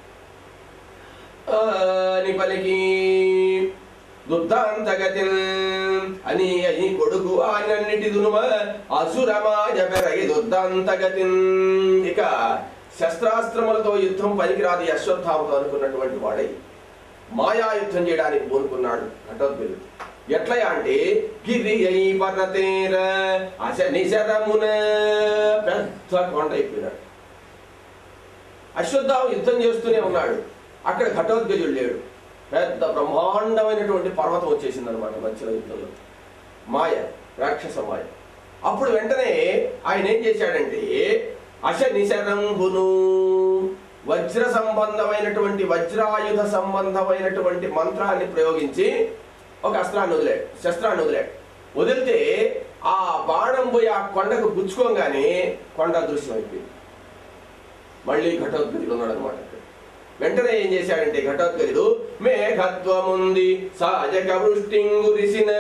A: ఆ, ని పలికి దుద్దాంతగతిన్ అని అని కొడుకు ఆయనన్నిటి దునుమ అసురమాయ పెరగి దుద్దాంతగతిన్ ఇక శస్త్రాస్త్రములతో యుద్ధం పనికిరాది అశ్వత్థామతో అనుకున్నటువంటి వాడై మాయా యుద్ధం చేయడానికి పూనుకున్నాడు ఘటోద్భిలు ఎట్లయా అంటే గిరి అయి పర్ణతేర అశ నిశరమున పెద్ద కొండ అయిపోయినాడు అశ్వత్థామ యుద్ధం చేస్తూనే ఉన్నాడు అక్కడ ఘటోద్గజుడు లేడు పెద్ద బ్రహ్మాండమైనటువంటి పర్వతం వచ్చేసింది అనమాట మధ్యలో యుద్ధంలో మాయ రాక్షస మాయ అప్పుడు వెంటనే ఆయన ఏం చేశాడంటే అశ నిశరంభును వజ్ర సంబంధమైనటువంటి వజ్రాయుధ సంబంధమైనటువంటి మంత్రాన్ని ప్రయోగించి ఒక అస్త్రాన్ని వదిలాడు శస్త్రాన్ని వదిలాడు వదిలితే ఆ బాణం పోయి ఆ కొండకు గుచ్చుకోగానే కొండ దృశ్యం అయిపోయింది మళ్ళీ ఘటోత్కచుడు ఉన్నాడు అనమాట వెంటనే ఏం చేశాడంటే ఘటోత్కచుడు మేఘత్వముంది సాజక వృష్టింగురిసిన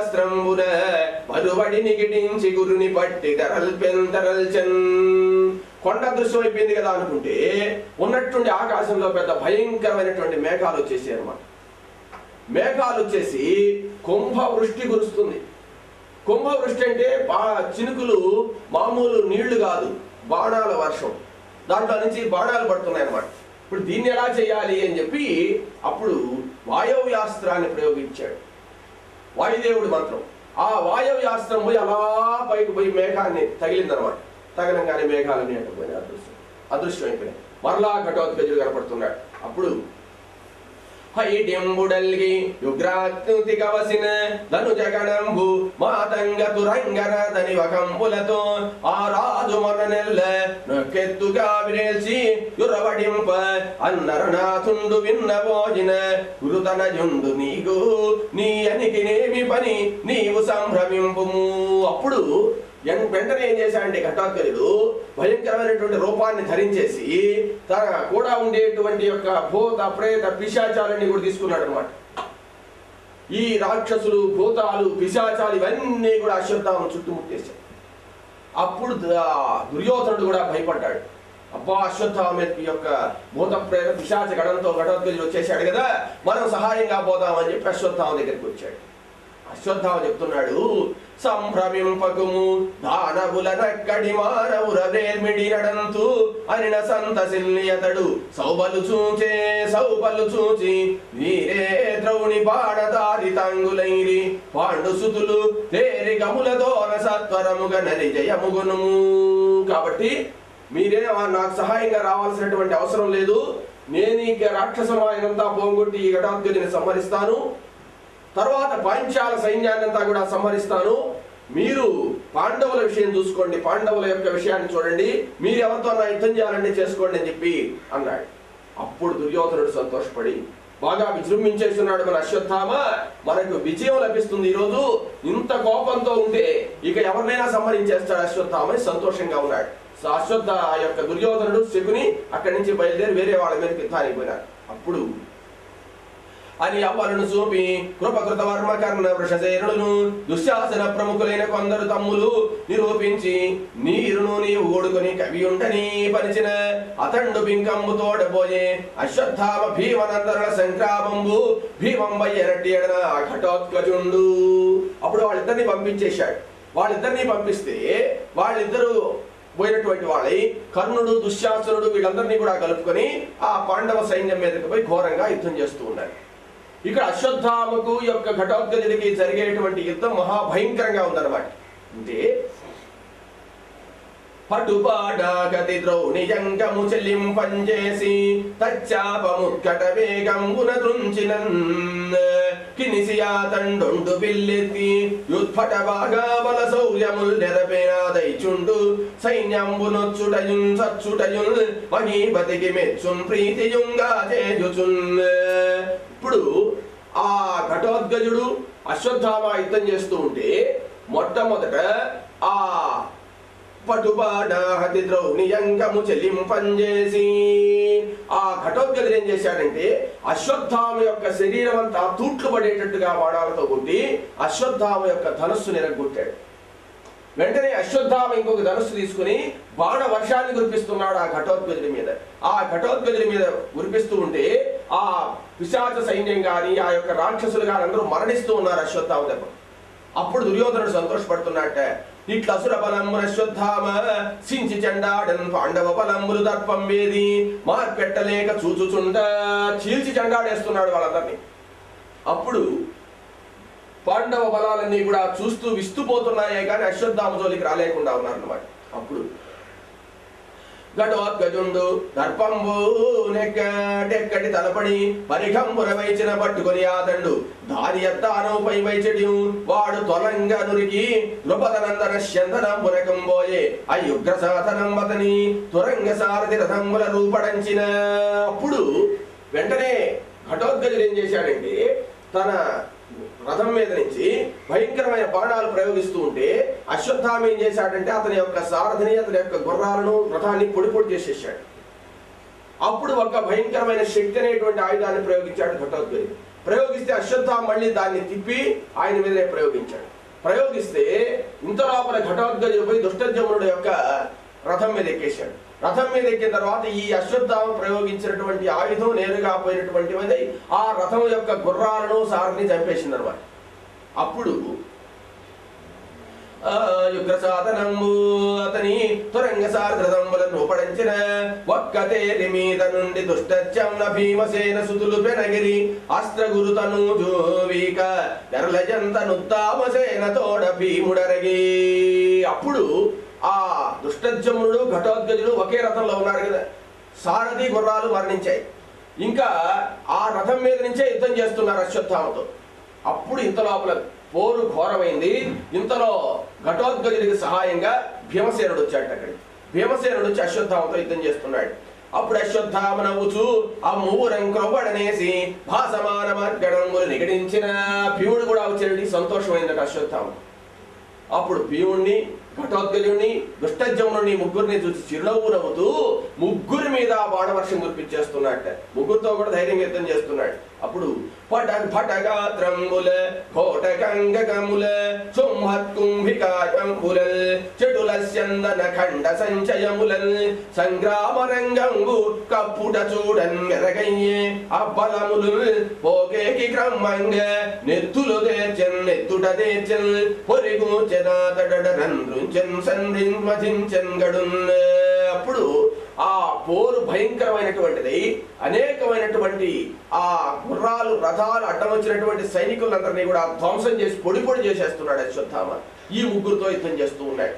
A: పవనాస్త్రంబున మరువడి నిగిటించి గురుని పట్టి ధరల్ పెంతరల్చన్ కొండ దృశ్యం అయిపోయింది కదా అనుకుంటే ఉన్నట్టుండి ఆకాశంలో పెద్ద భయంకరమైనటువంటి మేఘాలు వచ్చేసాయి అన్నమాట మేఘాలు వచ్చేసి కుంభ వృష్టి కురుస్తుంది కుంభ వృష్టి అంటే బా చినుకులు మామూలు నీళ్లు కాదు బాణాల వర్షం దాంట్లో నుంచి బాణాలు పడుతున్నాయి అన్నమాట ఇప్పుడు దీన్ని ఎలా చేయాలి అని చెప్పి అప్పుడు వాయవ్యాస్త్రాన్ని ప్రయోగించాడు వాయుదేవుడి మంత్రం ఆ వాయవ్యాస్త్రం పోయి అలా పైకి పోయి మేఘాన్ని తగిలిందనమాట తగలంగానే మేఘాలన్నీ అడ్డుపోయినాయి అదృశ్యం అదృశ్యం అయిపోయినాయి మరలా ఘటోత్కజుడు కనపడుతున్నాడు అప్పుడు హైడ్యంబుడల్గి యుగ్రాత్నుతి కవసిన ధను జగణంబు మాతంగ తురంగరదని వకంబులతో ఆ రాజు మన నెల్ల నొక్కెత్తుగా విరేల్చి యురవడింప అన్నరనాథుండు విన్న భోజిన గురుతనజుండు నీకు నీ అనికినేమి పని నీవు సంభ్రమింపుము అప్పుడు ఎన్- వెంటనే ఏం చేశాడంటే ఘటోత్కరుడు భయంకరమైనటువంటి రూపాన్ని ధరించేసి తన కూడా ఉండేటువంటి యొక్క భూత ప్రేత పిశాచాలన్నీ కూడా తీసుకున్నాడు అనమాట ఈ రాక్షసులు భూతాలు పిశాచాలు ఇవన్నీ కూడా అశ్వత్థామం చుట్టుముట్టేశాయి అప్పుడు ద- దుర్యోధనుడు కూడా భయపడ్డాడు అబ్బా అశ్వత్థామ యొక్క భూత ప్రేత పిశాచ గడంతో ఘటోత్కజుడు వచ్చేసాడు కదా మనం సహాయంగా పోదామని చెప్పి అశ్వత్థామ దగ్గరికి వచ్చాడు అశ్వత్థామ చెప్తున్నాడు సంభ్రమింపకుము దానవుల నక్కడి మానవుర వేల్మిడి నడంతు అనిన సంతసిల్లి అతడు సౌబలు చూచే సౌబలు చూచి వీరే ద్రౌని బాణదారి తంగులైరి పాండు సుతులు తేరి గములదోన సత్వరముగ నరి జయముగునుము కాబట్టి మీరే నాకు సహాయంగా రావాల్సినటువంటి అవసరం లేదు నేను ఈ రాక్షసమాయనంతా పోగొట్టి ఈ ఘటాత్కజుని సంహరిస్తాను తర్వాత పాంచాల సైన్యాన్నంతా కూడా సంహరిస్తాను మీరు పాండవుల విషయం చూసుకోండి పాండవుల యొక్క విషయాన్ని చూడండి మీరు ఎవరితో నా యుద్ధం చేయాలంటే చేసుకోండి అని చెప్పి అన్నాడు అప్పుడు దుర్యోధనుడు సంతోషపడి బాగా విజృంభించేస్తున్నాడు మన అశ్వత్థామ మనకు విజయం లభిస్తుంది ఈరోజు ఇంత కోపంతో ఉంటే ఇక ఎవరినైనా సంహరించేస్తాడు అశ్వత్థామ అని సంతోషంగా ఉన్నాడు సో అశ్వత్థ ఆ యొక్క దుర్యోధనుడు శకుని అక్కడి నుంచి బయలుదేరి వేరే వాళ్ళ మీదకి యుద్ధానికి పోయినాడు అప్పుడు అని అవ్వలను చూపి కృపకృత వర్మ కర్ణ వృషసేనులను దుశ్శాసన ప్రముఖులైన కొందరు తమ్ములు నిరూపించి నీరును నీవు ఓడుకొని కవి ఉండని పరిచిన అతండు బింకంబు తోడబోయే అశ్వత్థామ భీమనందరణ సంగ్రామంబు భీమంబయ్యనట్టి ఎడన ఘటోత్కజుండు అప్పుడు వాళ్ళిద్దరిని పంపించేశాడు వాళ్ళిద్దరిని పంపిస్తే వాళ్ళిద్దరూ పోయినటువంటి వాళ్ళై కర్ణుడు దుశ్శాసనుడు వీళ్ళందరినీ కూడా కలుపుకొని ఆ పాండవ సైన్యం మీదకి పోయి ఘోరంగా యుద్ధం చేస్తూ ఉన్నారు ఇక్కడ అశ్వత్థామకు యొక్క ఘటోత్కజుడికి జరిగేటువంటి యుద్ధం మహాభయంకరంగా ఉందన్నమాట అంటే పటుపాడాగతి ద్రౌణి జంగము చెల్లింపంచేసి తచ్చాపముత్కట వేగంబున దృంచినన్ కినిసియా తండొండు బిల్లెత్తి యుత్పట బాగా బల శౌర్యముల్ నెరపేనాదైచుండు సైన్యంబునొచ్చుటయున్ సచ్చుటయున్ మహీపతికి మెచ్చున్ ప్రీతియుంగా చేయుచున్ ఇప్పుడు ఆ ఘటోద్గజుడు అశ్వత్థామ యుద్ధం చేస్తూ ఉంటే మొట్టమొదట ఆ పటుపాడాహతి ద్రౌణి యంగము చెల్లింపంజేసి ఆ ఘటోద్గజుడు ఏం చేశాడంటే అశ్వత్థామ యొక్క శరీరం అంతా తూట్లు పడేటట్టుగా బాణాలతో కొట్టి అశ్వత్థామ యొక్క ధనస్సు నిరగొట్టాడు వెంటనే అశ్వత్థామ ఇంకొక ధనుస్సు తీసుకుని బాణ వర్షాన్ని కురిపిస్తున్నాడు ఆ ఘటోత్కజుడి మీద ఆ ఘటోత్కజుడి మీద కురిపిస్తూ ఉంటే ఆ పిశాచ సైన్యం గాని ఆ యొక్క రాక్షసులు గాని అందరూ మరణిస్తూ ఉన్నారు అశ్వత్థామ దెబ్బ అప్పుడు దుర్యోధనుడు సంతోషపడుతున్నట్ట ఇట్ల అసుర బలమున అశ్వత్థామ సించి చెండాడన్ పాండవ బలములు దర్పం వేది మార్పెట్టలేక చూచుచుండ చీల్చి చెండాడేస్తున్నాడు వాళ్ళందరినీ అప్పుడు పాండవ బలాలన్నీ కూడా చూస్తూ విస్తుపోతున్నాయే కానీ అశ్వత్థామ జోలికి రాలేకుండా ఉన్నారన్నమాట అప్పుడు ఘటోద్గజుండు దర్పంబు నెక్కడెక్కడి తలపడి పరిఘంబుర వైచిన పట్టుకొని ఆతండు దారి ఎత్తానుపై వైచడి వాడు తొలంగ నురికి నృపదనందన శందనంబునకం పోయే అయుగ్ర సాధనం వతని తురంగ సారథి రథంబుల రూపడంచిన అప్పుడు వెంటనే ఘటోద్గజుడు ఏం చేశాడంటే తన రథం మీద నుంచి భయంకరమైన బాణాలు ప్రయోగిస్తూ ఉంటే అశ్వత్థామ ఏం చేశాడంటే అతని యొక్క సారథిని అతని యొక్క గుర్రాలను రథాన్ని పొడి పొడి చేసేసాడు అప్పుడు ఒక భయంకరమైన శక్తి అనేటువంటి ఆయుధాన్ని ప్రయోగించాడు ఘటోద్గజుడు ప్రయోగిస్తే అశ్వత్థామ మళ్ళీ దాన్ని తిప్పి ఆయన మీదనే ప్రయోగించాడు ప్రయోగిస్తే ఇంత లోపల ఘటోద్గజుడు పోయి దుష్టజమునుడు యొక్క రథం మీద ఎక్కేశాడు రథం మీద ఎక్కిన తర్వాత ఈ అశ్వత్థామ ప్రయోగించినటువంటి ఆయుధం నేరుగా పోయినటువంటిది ఆ రథం యొక్క గుర్రాలను సారని చంపేసింది అనమాట అప్పుడు ఆ యుగ్ర సాధనంబు అతని తురంగ సారథంబులను పడంచిన ఒక్కతేరి మీద నుండి దుష్టచ్చమ్న భీమసేన సుతులు పెనగిరి అస్త్ర గురుతను జోవిక గరలజంతనుత్తామసేన తోడ భీముడరగి అప్పుడు ఆ దుష్టజముడు ఘటోద్గజుడు ఒకే రథంలో ఉన్నారు కదా సారథి గుర్రాలు మరణించాయి ఇంకా ఆ రథం మీద నుంచే యుద్ధం చేస్తున్నారు అశ్వత్థామతో అప్పుడు ఇంత లోపల పోరు ఘోరమైంది ఇంతలో ఘటోద్గజుడికి సహాయంగా భీమసేనుడు వచ్చాడు అక్కడికి భీమసేనుడు వచ్చి అశ్వత్థామతో యుద్ధం చేస్తున్నాడు అప్పుడు అశ్వత్థామ నవ్వుచు ఆ మూరం క్రొవ్వడనేసి భాసమాన మార్గడంబులు నిగడించిన భీముడు కూడా వచ్చాడు సంతోషమైందట అశ్వత్థామ అప్పుడు భీముణ్ణి ఘటోద్గజుణ్ణి దుష్టజముని ముగ్గురిని చూసి చిరునవ్వు నవ్వుతూ ముగ్గురి మీద బాణవర్షం కురిపించేస్తున్నాడట ముగ్గురితో కూడా ధైర్యం యుద్ధం చేస్తున్నాడు అప్పుడు పట భటగాత్రంబుల కోటకంగకముల చుంహత్ కుంభికాయంబుల చెడుల చందన ఖండ సంచయములన్ సంగ్రామ రంగంబు కప్పుట చూడన్ మెరగయ్యే అబ్బలములు పోకేకి క్రమంగ నెత్తులు దేర్చన్ నెత్తుట దేర్చన్ పొరిగూచెనాతడ రంధ్రుంచన్ సంధించన్ గడున్ అప్పుడు ఆ పోరు భయంకరమైనటువంటిది అనేకమైనటువంటి ఆ గుర్రాలు రథాలు అడ్డం వచ్చినటువంటి సైనికులందరినీ కూడా ధ్వంసం చేసి పొడి పొడి చేసేస్తున్నాడు అశ్వత్థామ ఈ ముగ్గురుతో యుద్ధం చేస్తూ ఉన్నాడు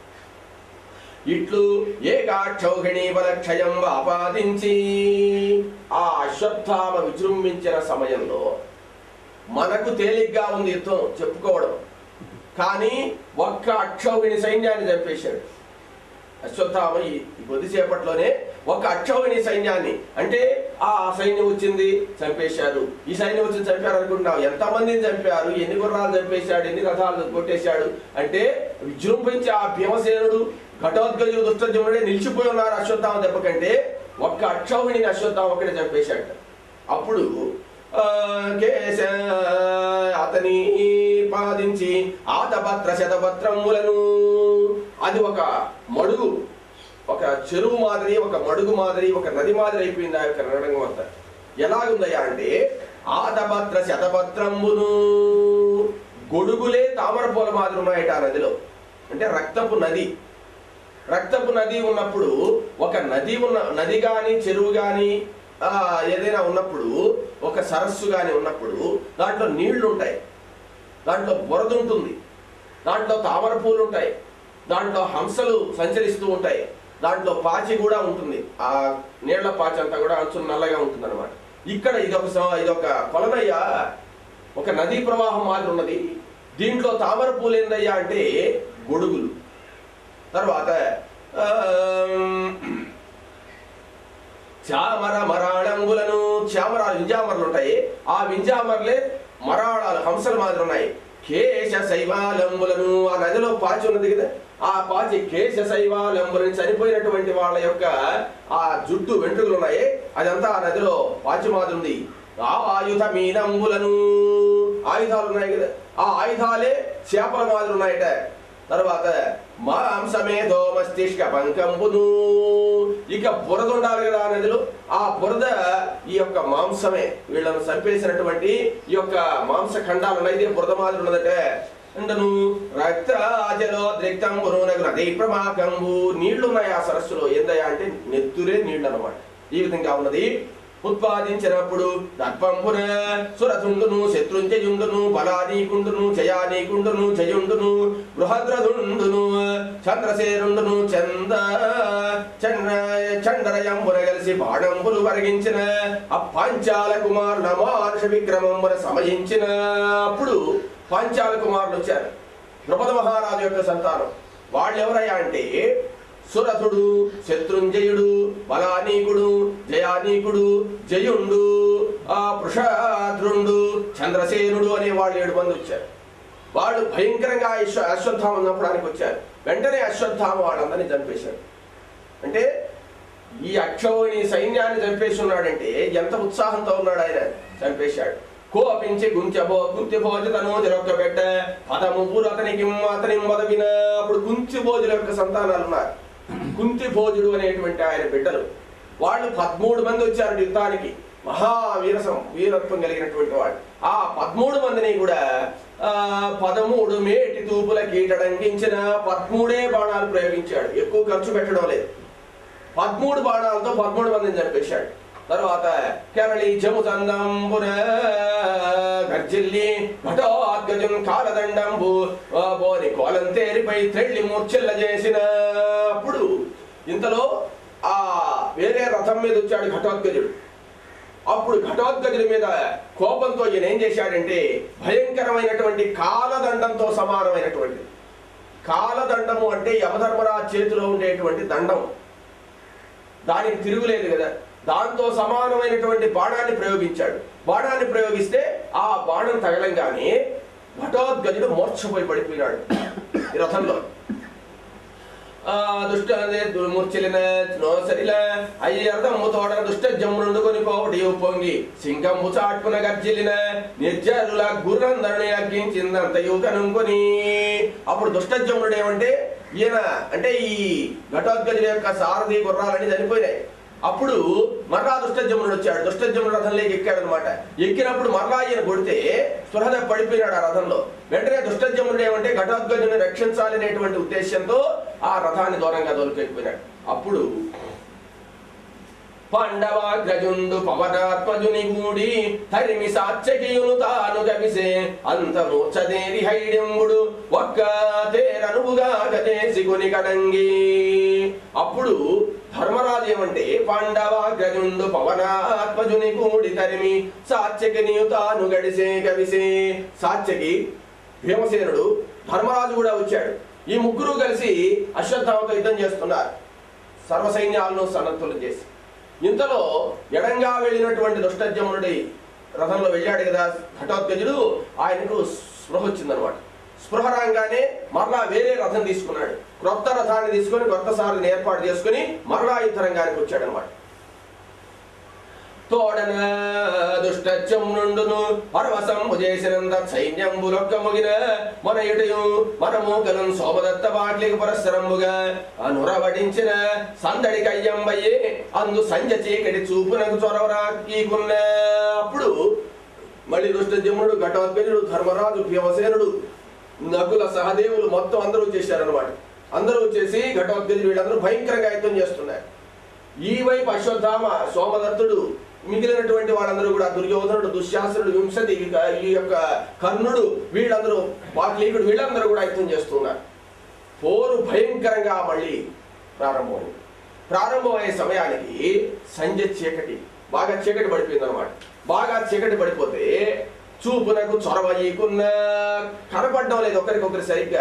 A: ఇట్లు ఏకాక్షౌహిణీ బలక్షయం ఆపాదించి ఆ అశ్వత్థామ విజృంభించిన సమయంలో మనకు తేలిగ్గా ఉంది యుద్ధం చెప్పుకోవడం కానీ ఒక్క అక్షౌహిణి సైన్యాన్ని చంపేశాడు అశ్వత్థామ ఈ ఈ కొద్దిసేపట్లోనే ఒక అక్షౌహిణి సైన్యాన్ని అంటే ఆ సైన్యం వచ్చింది చంపేశారు ఈ సైన్యం వచ్చి చంపారు అనుకుంటున్నావు ఎంతమందిని చంపారు ఎన్ని గుర్రాలు చంపేశాడు ఎన్ని రథాలు కొట్టేశాడు అంటే విజృంభించి ఆ భీమసేనుడు ఘటోద్గజుడు దుష్టజముడే నిలిచిపోయి ఉన్నారు అశ్వత్థామ దెబ్బ కంటే ఒక్క అక్షౌహిణిని అశ్వత్థామ ఒకటే చంపేశాడు అప్పుడు ఆ, కేశ అతని పాదించి ఆతపత్ర శతపత్రములను అది ఒక మడుగు ఒక చెరువు మాదిరి ఒక మడుగు మాదిరి ఒక నది మాదిరి అయిపోయింది ఆ యొక్క రణరంగం అంతా ఎలాగుందయ్యా అంటే ఆతపత్ర శతపత్రంబును గొడుగులే తామర పూల మాదిరి ఉన్నాయట ఆ నదిలో అంటే రక్తపు నది రక్తపు నది ఉన్నప్పుడు ఒక నది ఉన్న నది గాని చెరువు గాని ఆ, ఏదైనా ఉన్నప్పుడు ఒక సరస్సు గాని ఉన్నప్పుడు దాంట్లో నీళ్లు ఉంటాయి దాంట్లో బురద ఉంటుంది దాంట్లో తామర పూలు ఉంటాయి దాంట్లో హంసలు సంచరిస్తూ ఉంటాయి దాంట్లో పాచి కూడా ఉంటుంది ఆ నీళ్ల పాచి అంతా కూడా అంచు నల్లగా ఉంటుంది అనమాట ఇక్కడ ఇదొక స- ఇదొక కొలనయ్య ఒక నదీ ప్రవాహం మాదిరి ఉన్నది దీంట్లో తామర పూలు ఏందయ్యా అంటే గొడుగులు తర్వాత ఆమ్, చామర మరాళంబులను చామరాలు వింజామరలు ఉంటాయి ఆ వింజామరలే మరాళాలు హంసలు మాదిరి ఉన్నాయి కేశ శైవాలంబులను ఆ నదిలో పాచి ఉన్నది కదా ఆ పాచి కేశ శైవాలంబులని చనిపోయినటువంటి వాళ్ళ యొక్క ఆ జుట్టు వెంట్రుకలు ఉన్నాయి అదంతా ఆ నదిలో పాచి మాదిరి ఉంది ఆ ఆయుధ మీనంబులను ఆయుధాలు ఉన్నాయి కదా ఆ ఆయుధాలే చేపల మాదిరి ఉన్నాయట తర్వాత మాంసమేధో మస్తిష్క పంకంబును ఇక బురద ఉండాలి కదా ఆ నదిలో ఆ బురద ఈ యొక్క మాంసమే వీళ్ళను చంపేసినటువంటి ఈ యొక్క మాంస ఖండాలు ఉన్నాయి ఇదే బురద మాదిరి ఉన్నదట అంటను రక్తాజలో ద్రిక్తంబును నగు నది ప్రమాకంబు నీళ్లు ఉన్నాయి ఆ సరస్సులో ఏందయ్యా అంటే నెత్తురే నీళ్లు అన్నమాట ఈ విధంగా ఉన్నది ఉత్పాదించినప్పుడు దర్పంపున సురతుండును శత్రుంజయుండును బలానీకుండును జయానీకుండును జయుండును బృహద్రదుండును చంద్రసేనుండును చంద చంద్ర చండరయంబున కలిసి బాణంబులు వరగించిన ఆ పాంచాల కుమారుల మానుష విక్రమంబున సమయించిన అప్పుడు పాంచాల కుమారులు వచ్చారు ద్రుపద మహారాజు యొక్క సంతానం వాళ్ళు ఎవరయ్యా అంటే సురథుడు శత్రుంజయుడు బలానీకుడు జయానీకుడు జయుండు ఆ పృషాద్రుండు చంద్రసేనుడు అనే వాళ్ళు ఏడు మంది వచ్చారు వాళ్ళు భయంకరంగా అశ్వ అశ్వత్థామం చంపడానికి వచ్చారు వెంటనే అశ్వత్థామ వాళ్ళందరినీ చంపేశారు అంటే ఈ అక్షౌని సైన్యాన్ని చంపేసి ఉన్నాడంటే ఎంత ఉత్సాహంతో ఉన్నాడు ఆయన చంపేశాడు కోపించి గుంచెబో గుంతి భోజ తనోజరొక్క పెట్ట పదము అతనికి అతని మొదవిన అప్పుడు గుంచి భోజుల యొక్క సంతానాలు ఉన్నారు కుంతి భోజుడు అనేటువంటి ఆయన బిడ్డలు వాళ్ళు పదమూడు మంది వచ్చారు యుద్ధానికి మహావీరసం వీరత్వం కలిగినటువంటి వాళ్ళు ఆ పదమూడు మందిని కూడా ఆ పదమూడు మేటి తూపుల కీటడంకించిన పదమూడే బాణాలు ప్రయోగించాడు ఎక్కువ ఖర్చు పెట్టడం లేదు పదమూడు బాణాలతో పదమూడు మందిని చంపేశాడు తర్వాత కేరళీ జముతందంబున గర్జిల్లి ఘటోద్గజం కాలదండంబు ఆ బోని కోలంతేరిపై త్రెళ్ళి మూర్ఛిల్ల చేసిన అప్పుడు ఇంతలో ఆ వేరే రథం మీద వచ్చాడు ఘటోద్గజుడు అప్పుడు ఘటోద్గజుడి మీద కోపంతో ఈయన ఏం చేశాడంటే భయంకరమైనటువంటి కాలదండంతో సమానమైనటువంటి కాలదండము అంటే యమధర్మరాజు చేతిలో ఉండేటువంటి దండం దానికి తిరుగులేదు కదా దాంతో సమానమైనటువంటి బాణాన్ని ప్రయోగించాడు బాణాన్ని ప్రయోగిస్తే ఆ బాణం తగలంగానే ఘటోద్గజుడు మూర్ఛపోయి పడిపోయినాడు ఈ రథంలో ఆ దుష్ట దుర్మూర్చలిన నోసరిల అయ్యర్థము తోడన దుష్ట జమ్మునుండు కొని పోవటి పొంగి సింగంబు చాటున గర్జిలిన నిర్జరుల గుర్రందరిని అగ్గించిందంతయు కనుక్కొని అప్పుడు దుష్ట జమ్ముడు ఏమంటే ఈయన అంటే ఈ ఘటోద్గజుడి యొక్క సారథి గుర్రాలని చనిపోయినాయి అప్పుడు మరలా దుష్టజమునుడు వచ్చాడు దుష్టజమునుడు రథంలోకి ఎక్కాడు అనమాట ఎక్కినప్పుడు మరలా ఈయన కొడితే స్పృహ పడిపోయినాడు ఆ రథంలో వెంటనే దుష్టజమునుడు ఏమంటే ఘటోద్గజుని రక్షించాలనేటువంటి ఉద్దేశంతో ఆ రథాన్ని దూరంగా దొరికెక్కిపోయినాడు అప్పుడు పాండవాగ్రజుండు పవనాత్మజుని గూడి తరిమి సాత్యకియును తాను గవిసే అంత మూర్చదేరి హైడింబుడు ఒక్క తేరనువుగా గదేసి కొని కడంగి అప్పుడు ధర్మరాజు ఏమంటే పాండవాగ్రజుండు పవనాత్మజుని గూడి తరిమి సాత్యకి తాను గడిసే గవిసే సాత్యకి భీమసేనుడు ధర్మరాజు కూడా వచ్చాడు ఈ ముగ్గురు కలిసి అశ్వత్థామతో యుద్ధం చేస్తున్నారు సర్వ సైన్యాలను సన్నద్ధులు చేసి ఇంతలో ఎడంగా వెళ్ళినటువంటి దుష్టజమునుడి రథంలో వెళ్ళాడు కదా ఘటోత్కజుడు ఆయనకు స్పృహ వచ్చిందనమాట స్పృహ రాగానే మరలా వేరే రథం తీసుకున్నాడు క్రొత్త రథాన్ని తీసుకొని కొత్త సార్లు ఏర్పాటు చేసుకుని మరలా యుద్ధ రంగానికి వచ్చాడనమాట తోడన దుష్టత్యమునుండును పరవశంబు చేసినంత సైన్యంబు లొక్కముగిన మన ఇటయు మనము కలం సోమదత్త వాట్లికి పరస్పరంబుగా అనురవడించిన సందడి కయ్యంబయ్యే అందు సంజ చీకటి చూపునకు చొరవరాకున్న అప్పుడు మళ్ళీ దుష్టజమునుడు ఘటోద్గజుడు ధర్మరాజు భీమసేనుడు నకుల సహదేవులు మొత్తం అందరూ చేశారనమాట అందరూ వచ్చేసి ఘటోద్గజుడు వీళ్ళందరూ భయంకరంగా యుద్ధం చేస్తున్నారు ఈ వైపు అశ్వత్థామ సోమదత్తుడు మిగిలినటువంటి వాళ్ళందరూ కూడా దుర్యోధనుడు దుశ్శాసనుడు వింశతి ఇక ఈ యొక్క కర్ణుడు వీళ్ళందరూ వాట్లీకుడు వీళ్ళందరూ కూడా యుద్ధం చేస్తున్నారు పోరు భయంకరంగా మళ్ళీ ప్రారంభమైంది ప్రారంభమయ్యే సమయానికి సంజయ్ చీకటి బాగా చీకటి పడిపోయింది అనమాట బాగా చీకటి పడిపోతే చూపునకు చొరవ ఈకున్న కనపడడం లేదు ఒకరికొకరు సరిగ్గా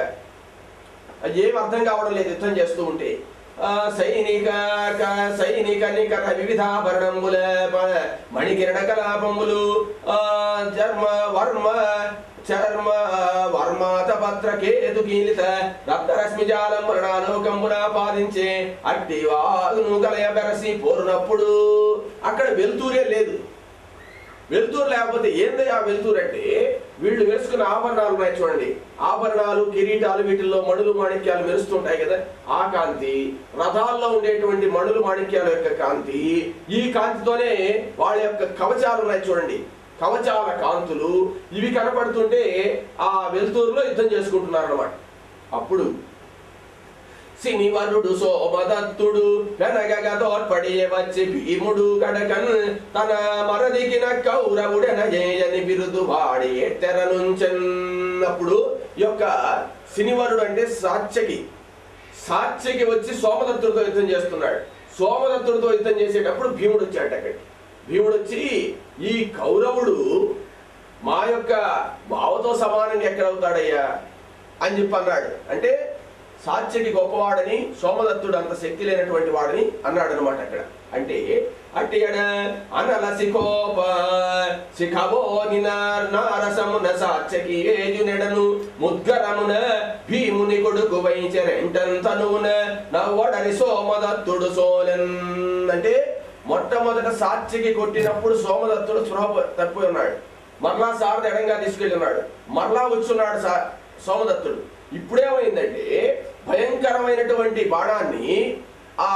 A: ఏం అర్థం కావడం లేదు యుద్ధం చేస్తూ ఉంటే ఆ, సైనిక క- సైనిక నికర వివిధాభరణముల ప- మణికిరణ కలాపములు ఆ, చర్మ వర్మ చర్మ వర్మాత పత్ర కేతు కీలిత రక్తరశ్మి జాలం మరణాలోకంబున పాదించే అట్టి వాగును కలయ బెరసి పోరునప్పుడు అక్కడ వెలుతూరే లేదు వెలుతురు లేకపోతే ఏంది ఆ వెలుతురు అంటే వీళ్ళు వేసుకున్న ఆభరణాలు ఉన్నాయి చూడండి ఆభరణాలు కిరీటాలు వీటిల్లో మణులు మాణిక్యాలు మెరుస్తుంటాయి కదా ఆ కాంతి రథాల్లో ఉండేటువంటి మణులు మాణిక్యాల యొక్క కాంతి ఈ కాంతితోనే వాళ్ళ యొక్క కవచాలు ఉన్నాయి చూడండి కవచాల కాంతులు ఇవి కనపడుతుంటే ఆ వెలుతురులో యుద్ధం చేసుకుంటున్నారు అన్నమాట అప్పుడు సినివరుడు సోమదత్తుడు వెనగగ తోడ్పడి వచ్చి భీముడు కడకన్ తన మరదికిన కౌరవుడన జయని బిరుదు వాడి ఎట్టెరనుంచన్నప్పుడు ఈ యొక్క సినివరుడు అంటే సాత్యకి సాత్యకి వచ్చి సోమదత్తుడితో యుద్ధం చేస్తున్నాడు సోమదత్తుడితో యుద్ధం చేసేటప్పుడు భీముడు వచ్చాడు అక్కడికి భీముడు వచ్చి ఈ కౌరవుడు మా యొక్క బావతో సమానంగా ఎక్కడవుతాడయ్యా అని చెప్పి అన్నాడు అంటే సాత్యకి గొప్పవాడని సోమదత్తుడు అంత శక్తి లేనటువంటి వాడని అన్నాడు అనమాట అక్కడ అంటే అట్టియడ అనలసి కోప శిఖవో నారసమున సాత్యకి వేజునెడను ముద్గరమున భీముని కొడుకు వైచరెంటంతనున నవ్వడని సోమదత్తుడు సోలెన్ అంటే మొట్టమొదట సాత్యకి కొట్టినప్పుడు సోమదత్తుడు స్పృహ తప్పిపోయి ఉన్నాడు మరలా సారథి ఎడంగా తీసుకెళ్ళి ఉన్నాడు మరలా వచ్చున్నాడు సా సోమదత్తుడు ఇప్పుడేమైందంటే భయంకరమైనటువంటి బాణాన్ని ఆ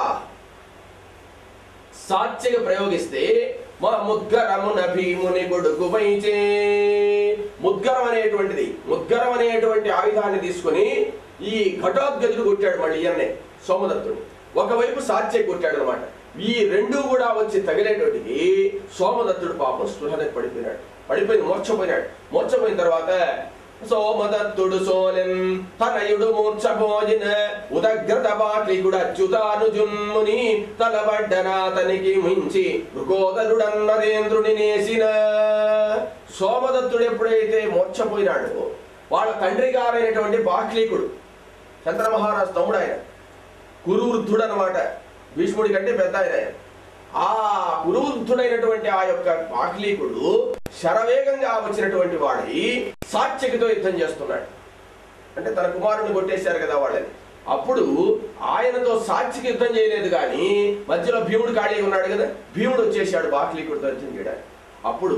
A: సాత్యగా ప్రయోగిస్తే మా ముద్గరమున భీముని కొడుకు వైచే ముద్గరం అనేటువంటిది ముద్గరం అనేటువంటి ఆయుధాన్ని తీసుకొని ఈ ఘటోద్గతుడు కొట్టాడు మళ్ళీ ఈయన్నే సోమదత్తుడు ఒకవైపు సాత్య కొట్టాడు అనమాట ఈ రెండు కూడా వచ్చి తగిలేటోటికి సోమదత్తుడు పాపం స్పృహకి పడిపోయినాడు పడిపోయి మూర్చపోయినాడు మూర్చపోయిన తర్వాత సోమదత్తుడు సోలెన్ తనయుడు మూర్ఛపోజిన ఉదగ్రత బాట్లికుడు అచ్యుతానుజున్ముని తలబడ్డనాతనికి మించి మృగోదరుడన్న నరేంద్రుని నేసిన సోమదత్తుడు ఎప్పుడైతే మూర్ఛపోయినాడో వాళ్ళ తండ్రి గారైనటువంటి బాక్లీకుడు చంద్ర మహారాజు తమ్ముడు ఆయన కురువృద్ధుడు అనమాట భీష్ముడి కంటే పెద్ద ఆయన ఆయన. ఆ కురువృద్ధుడైనటువంటి ఆ యొక్క బాక్లీకుడు శరవేగంగా వచ్చినటువంటి వాడి సాత్యకితో యుద్ధం చేస్తున్నాడు అంటే తన కుమారుని కొట్టేశారు కదా వాళ్ళని అప్పుడు ఆయనతో సాక్షికి యుద్ధం చేయలేదు కానీ మధ్యలో భీముడు ఖాళీగా ఉన్నాడు కదా భీముడు వచ్చేసాడు బాక్లీకుడితో యుద్ధం చేయడానికి అప్పుడు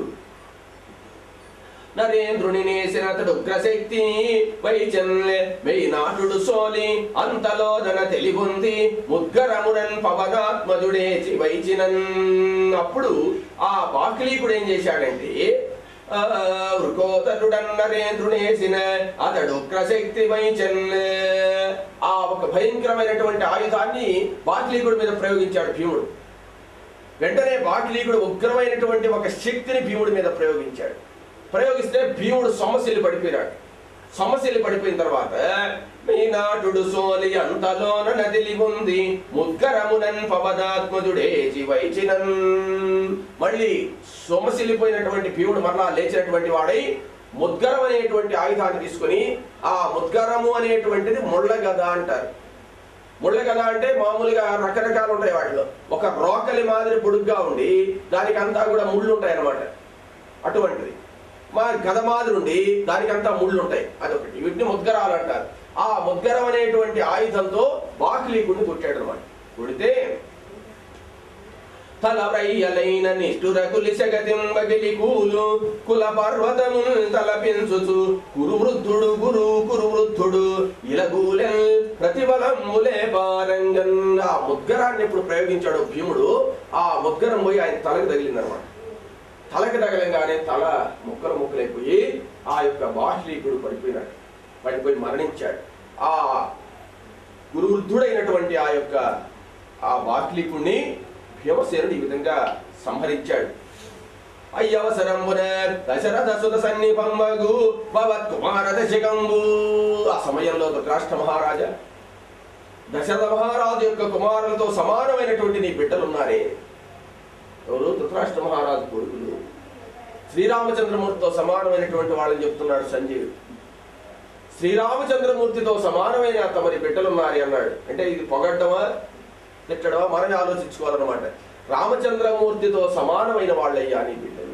A: నరేంద్రుని నేసినతడు ఉగ్రశక్తి వైచన్లే వెయ్యి నాటుడు సోలి అంతలోదన తెలివుంది ముద్గరముడన్ పవనాత్మజుడేచి వైచినన్ అప్పుడు ఆ బాక్లీకుడు ఏం చేశాడంటే ఆ, వృకోదరుడన్ నరేంద్రునేసిన అతడు ఉగ్రశక్తి వైచన్ ఆ ఒక భయంకరమైనటువంటి ఆయుధాన్ని బాక్లీకుడి మీద ప్రయోగించాడు భీముడు వెంటనే బాకిలీకుడు ఉగ్రమైనటువంటి ఒక శక్తిని భీముడి మీద ప్రయోగించాడు ప్రయోగిస్తే భీముడు సొమ్మసిల్లి పడిపోయినాడు సొమ్మసిల్లి పడిపోయిన తర్వాత మీనాటుడు సోలి అంతలోన నదిలి ఉంది ముగ్గరమునన్ పవనాత్మజుడే జీవైచినన్ మళ్ళీ సొమ్మసిల్లిపోయినటువంటి భీముడు మరలా లేచినటువంటి వాడై ముద్గరం అనేటువంటి ఆయుధాన్ని తీసుకొని ఆ ముద్గరము అనేటువంటిది ముళ్ళ గద అంటారు ముళ్ళ గద అంటే మామూలుగా రకరకాలు ఉంటాయి వాటిలో ఒక రోకలి మాదిరి పొడుగ్గా ఉండి దానికి అంతా కూడా ముళ్ళు ఉంటాయి అన్నమాట అటువంటిది మా గద మాదిరి ఉండి దానికంతా ముళ్ళు ఉంటాయి అదొకటి వీటిని ముద్గరాలు అంటారు ఆ ముద్గరం అనేటువంటి ఆయుధంతో బాకిలీకుడిని కొట్టాడు అనమాట కొడితే తలవ్రయ్యలైన నిష్ఠుర కులిశగతింబగిలి కూలు కుల పర్వతముల్ తలపించుచు కురు వృద్ధుడు గురు కురు వృద్ధుడు ఇలగూలెల్ ప్రతిబలములే పారంగన్ ఆ ముద్గరాన్ని ఇప్పుడు ప్రయోగించాడు భీముడు ఆ ముద్గరం పోయి ఆయన తలకు తగిలిందనమాట తలకి తగలంగానే తల ముక్కలు ముక్కలైపోయి ఆ యొక్క బాహ్లీకుడు పడిపోయినాడు పడిపోయి మరణించాడు ఆ గురువృద్ధుడైనటువంటి ఆ యొక్క ఆ బాహ్లీకుణ్ణి భీమసేనుడు ఈ విధంగా సంహరించాడు అయ్యవసరంబున దశరథ సుత సన్నిపంబగు భవత్ కుమార దశకంబు ఆ సమయంలో ధృతరాష్ట్ర మహారాజా దశరథ మహారాజు యొక్క కుమారులతో సమానమైనటువంటి నీ బిడ్డలున్నారే ఎవరు ధృతరాష్ట్ర మహారాజు కొడుకులు శ్రీరామచంద్రమూర్తితో సమానమైనటువంటి వాళ్ళని చెప్తున్నాడు సంజీవుడు శ్రీరామచంద్రమూర్తితో సమానమైన తమరి బిడ్డలున్నారే అన్నాడు అంటే ఇది పొగడ్డమా తిట్టడమా మనమే ఆలోచించుకోవాలన్నమాట రామచంద్రమూర్తితో సమానమైన వాళ్ళయ్యా నీ బిడ్డలు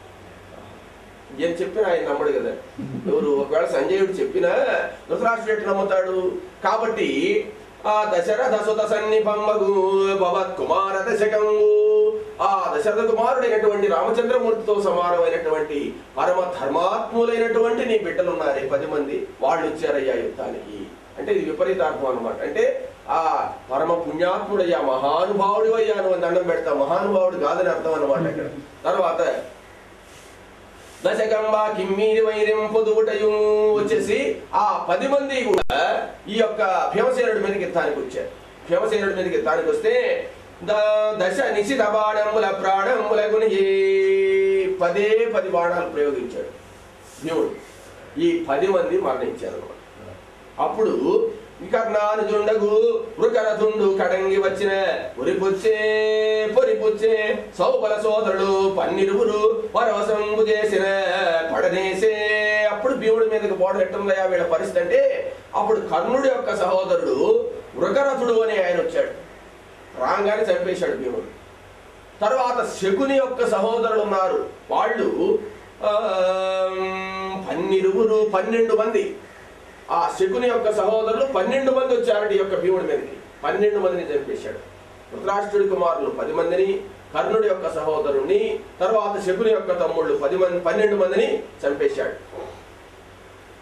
A: ఏం చెప్పినా ఆయన నమ్మడు కదా ఎవరు ఒకవేళ సంజయుడు చెప్పినా ధృతరాష్ట్రుడు ఎట్లా నమ్ముతాడు కాబట్టి ఆ దశరథ సుత సన్నిపమ్మగు భవత్ కుమార దశకంగు ఆ దశరథ కుమారుడైనటువంటి రామచంద్రమూర్తితో సమానమైనటువంటి పరమ ధర్మాత్ములైనటువంటి నీ బిడ్డలు ఉన్నారే పది మంది వాళ్ళు వచ్చారయ్యా యుద్ధానికి అంటే ఇది విపరీతార్థం అన్నమాట అంటే ఆ పరమ పుణ్యాత్ముడయ్యా మహానుభావుడు అయ్యా నువ్వు దండం పెడతా మహానుభావుడు కాదని అర్థం అన్నమాట ఇక్కడ తర్వాత దశకంబ కిమ్మీరి వైరం పొదుగుటయు వచ్చేసి ఆ పది మంది కూడా ఈ యొక్క భీమసేనుడి మీదకి యుద్ధానికి వచ్చారు భీమసేనుడి మీదకి యుద్ధానికి వస్తే ద- దశ నిశిత బాణముల ప్రాణముల గుని పదే పది బాణాలు ప్రయోగించాడు భీముడు ఈ పది మంది మరణించారు అన్నమాట అప్పుడు వికర్ణానుజుండగు వృకరథుండు కడంగి వచ్చిన పొరిపుచ్చే పొరిపుచ్చే సౌబల సోదరుడు పన్నిరువురు పరవశంబు చేసిన పడనేసే అప్పుడు భీముడి మీదకి పోవడం ఎట్టుందయా వీళ్ళ పరిస్థితి అంటే అప్పుడు కర్ణుడి యొక్క సహోదరుడు వృకరథుడు అని ఆయన వచ్చాడు రాగానే చంపేశాడు భీముడు తర్వాత శకుని యొక్క సహోదరులు ఉన్నారు వాళ్ళు ఆ, పన్నిరువురు పన్నెండు మంది ఆ శకుని యొక్క సహోదరులు పన్నెండు మంది వచ్చారట ఈ యొక్క భీముడి మీదకి పన్నెండు మందిని చంపేశాడు ధృతరాష్ట్రుడి కుమారులు పది మందిని కర్ణుడి యొక్క సహోదరుని తర్వాత శకుని యొక్క తమ్ముళ్ళు పది మంది పన్నెండు మందిని చంపేశాడు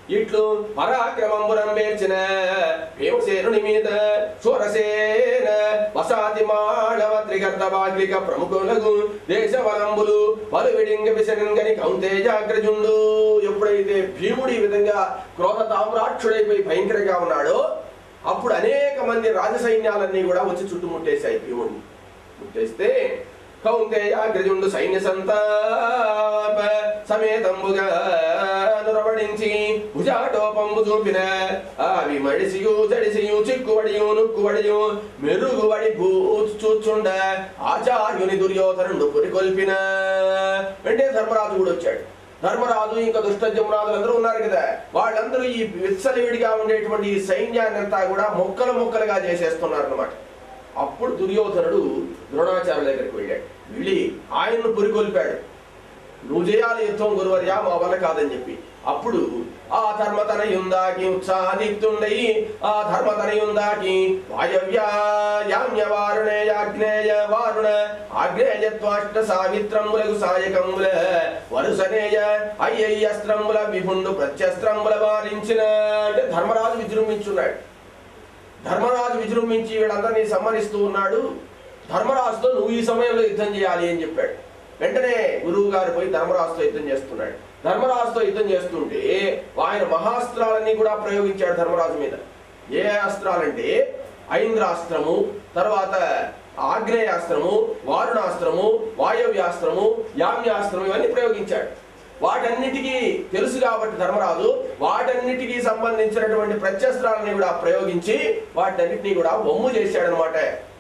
A: ఇట్లు పరాక్రమంబురం వేర్చిన భీమసేనుని మీద సూరసేన వసాతి మాళవ త్రిగర్త బాగ్లిక ప్రముఖులకు దేశవలంబులు పలు విడింగ విసనంగని కౌంతేజాగ్రజుండు ఎప్పుడైతే భీముడు ఈ విధంగా క్రోధ తామ్రాక్షుడైపోయి భయంకరంగా ఉన్నాడో అప్పుడు అనేక మంది రాజసైన్యాలన్నీ కూడా వచ్చి చుట్టుముట్టేశాయి భీముడిని ముట్టేస్తే కౌంతేయాగ్రజుండు సైన్య సంతాప సమేతంబుగా నురబడించి భుజాటోపంబు చూపిన అవి మడిసియు జడిసియు చిక్కువడియు నుక్కువడియు మెరుగువడి భూ చూచుండ ఆచార్యుని దుర్యోధనుడు పురికొల్పిన వెంటనే ధర్మరాజు కూడా వచ్చాడు ధర్మరాజు ఇంకా దుష్టజమురాజులు అందరూ ఉన్నారు కదా వాళ్ళందరూ ఈ విచ్చలవిడిగా ఉండేటువంటి ఈ సైన్యాన్ని అంతా కూడా మొక్కలు మొక్కలుగా చేసేస్తున్నారు అన్నమాట అప్పుడు దుర్యోధనుడు ద్రోణాచార్యుల దగ్గరికి వెళ్ళాడు వెళ్ళి ఆయన్ను పురికొల్పాడు నువ్వు చేయాలి యుద్ధం గురువర్యా మా వల్ల కాదని చెప్పి అప్పుడు ఆ ధర్మతనయుందాకి ఉత్సాహదీప్తుండై ఆ ధర్మతనయుందాకి వాయవ్యాయామ్య వారుణేయ అగ్నేయ వారుణ ఆగ్నేయత్వాష్ట సావిత్రములకు సాయకముల వరుసనేయ అయ్యస్త్రముల విభుండు ప్రత్యస్త్రముల వారించిన అంటే ధర్మరాజు విజృంభించున్నాడు ధర్మరాజు విజృంభించి వీళ్ళందరినీ సమ్మరిస్తూ ఉన్నాడు ధర్మరాజుతో నువ్వు ఈ సమయంలో యుద్ధం చేయాలి అని చెప్పాడు వెంటనే గురువు గారు పోయి ధర్మరాజుతో యుద్ధం చేస్తున్నాడు ధర్మరాజుతో యుద్ధం చేస్తుంటే ఆయన మహాస్త్రాలన్నీ కూడా ప్రయోగించాడు ధర్మరాజు మీద ఏ అస్త్రాలంటే ఐంద్రాస్త్రము తర్వాత ఆగ్నేయాస్త్రము వారుణాస్త్రము వాయవ్యాస్త్రము యామ్యాస్త్రము ఇవన్నీ ప్రయోగించాడు వాటన్నిటికీ తెలుసు కాబట్టి ధర్మరాజు వాటన్నిటికీ సంబంధించినటువంటి ప్రత్యస్త్రాలని కూడా ప్రయోగించి వాటన్నిటినీ కూడా బొమ్ము చేశాడనమాట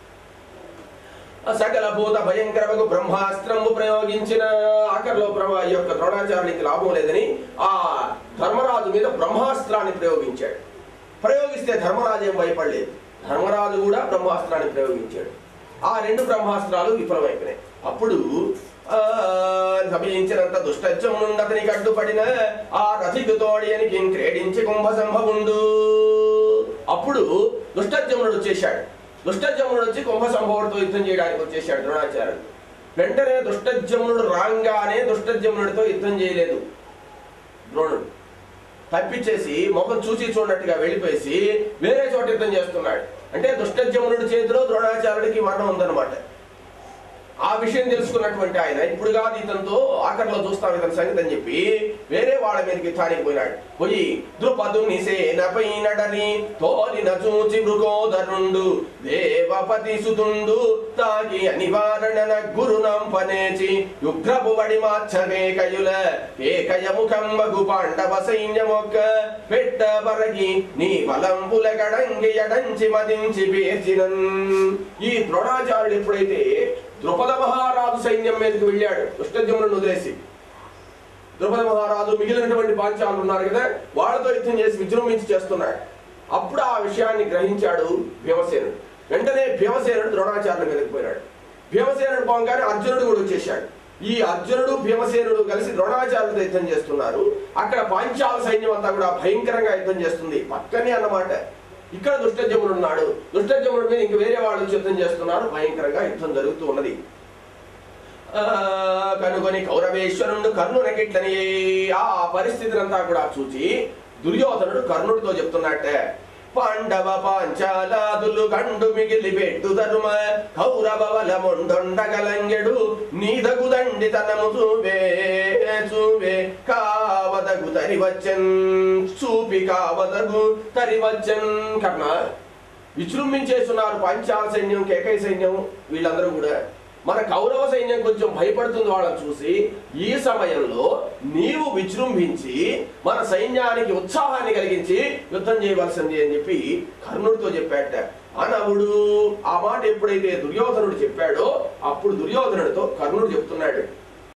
A: సకల భూత భయంకరమకు బ్రహ్మాస్త్రము ప్రయోగించిన ఆఖరిలో బ్రహ్మ ఈ యొక్క ద్రోణాచార్యునికి లాభం లేదని ఆ ధర్మరాజు మీద బ్రహ్మాస్త్రాన్ని ప్రయోగించాడు ప్రయోగిస్తే ధర్మరాజు ఏం భయపడలేదు ధర్మరాజు కూడా బ్రహ్మాస్త్రాన్ని ప్రయోగించాడు ఆ రెండు బ్రహ్మాస్త్రాలు విఫలమైపోయినాయి అప్పుడు ఆ, సమయించినంత దుష్టత్వం నుండి అతనికి అడ్డుపడిన ఆ రథికు తోడి అని కిం క్రీడించి కుంభ సంభవుండు అప్పుడు దుష్టజమునుడు వచ్చేశాడు దుష్టజమునుడు వచ్చి కుంభ సంభవుడితో యుద్ధం చేయడానికి వచ్చేసాడు ద్రోణాచార్యుడు వెంటనే దుష్టజమునుడు రాగానే దుష్టజమునుడితో యుద్ధం చేయలేదు ద్రోణుడు తప్పించేసి ముఖం చూసి చూడనట్టుగా వెళ్ళిపోయేసి వేరే చోట యుద్ధం చేస్తున్నాడు అంటే దుష్టజమునుడి చేతిలో ద్రోణాచార్యుడికి మరణం ఉందన్నమాట ఆ విషయం తెలుసుకున్నటువంటి ఆయన ఇప్పుడు కాదు ఇతనితో ఆఖరిలో చూస్తాం ఇతని సంగతి అని చెప్పి వేరే వాళ్ళ మీదకి యుద్ధానికి పోయినాడు పోయి ద్రుపదుని సేనపై నడని తోలిన చూచి మృగోదరుండు దేవపతి సుతుండు తాగి అనివారణ గురునం పనేచి యుగ్రపు వడి మార్చవేకయుల ఏకయ ముఖంబగు పాండవ సైన్యమొక్క పెట్ట బరగి నీ బలంబుల గడంగి ఎడంచి మదించి పేర్చినన్ ఈ ద్రోణాచార్యుడు ఎప్పుడైతే ద్రుపద మహారాజు సైన్యం మీదకి వెళ్ళాడు దుష్టజములను వదిలేసి ద్రుపద మహారాజు మిగిలినటువంటి పాంచాలు ఉన్నారు కదా వాళ్ళతో యుద్ధం చేసి విజృంభించి చేస్తున్నాడు అప్పుడు ఆ విషయాన్ని గ్రహించాడు భీమసేనుడు వెంటనే భీమసేనుడు ద్రోణాచార్యుల మీదకి పోయినాడు భీమసేనుడు పోగానే అర్జునుడు కూడా వచ్చేసాడు ఈ అర్జునుడు భీమసేనుడు కలిసి ద్రోణాచార్యులతో యుద్ధం చేస్తున్నారు అక్కడ పాంచాల సైన్యం అంతా కూడా భయంకరంగా యుద్ధం చేస్తుంది పక్కనే అన్నమాట ఇక్కడ దుష్టజముడు ఉన్నాడు దుష్టజముడు మీద ఇంక వేరే వాళ్ళు వచ్చి యుద్ధం చేస్తున్నారు భయంకరంగా యుద్ధం జరుగుతూ ఉన్నది ఆ, కనుగొని కౌరవేశ్వరుడు కర్ణునకిట్లని ఆ పరిస్థితిని అంతా కూడా చూచి దుర్యోధనుడు కర్ణుడితో చెప్తున్నట్టే పాండవ పాంచాలాదులు కండు మిగిలి పెట్టు ధర్మ కౌరవ బలముండొండగలంగెడు నీదగు దండి తనము చూవే చూవే కావదగు తరివచ్చన్ చూపి కావదగు తరివచ్చన్ కర్ణ విజృంభించేస్తున్నారు పాంచాల సైన్యం కేకై సైన్యం వీళ్ళందరూ కూడా మన కౌరవ సైన్యం కొంచెం భయపడుతుంది వాళ్ళని చూసి ఈ సమయంలో నీవు విజృంభించి మన సైన్యానికి ఉత్సాహాన్ని కలిగించి యుద్ధం చేయవలసింది అని చెప్పి కర్ణుడితో చెప్పాట అనవుడు ఆ మాట ఎప్పుడైతే దుర్యోధనుడు చెప్పాడో అప్పుడు దుర్యోధనుడితో కర్ణుడు చెప్తున్నాడు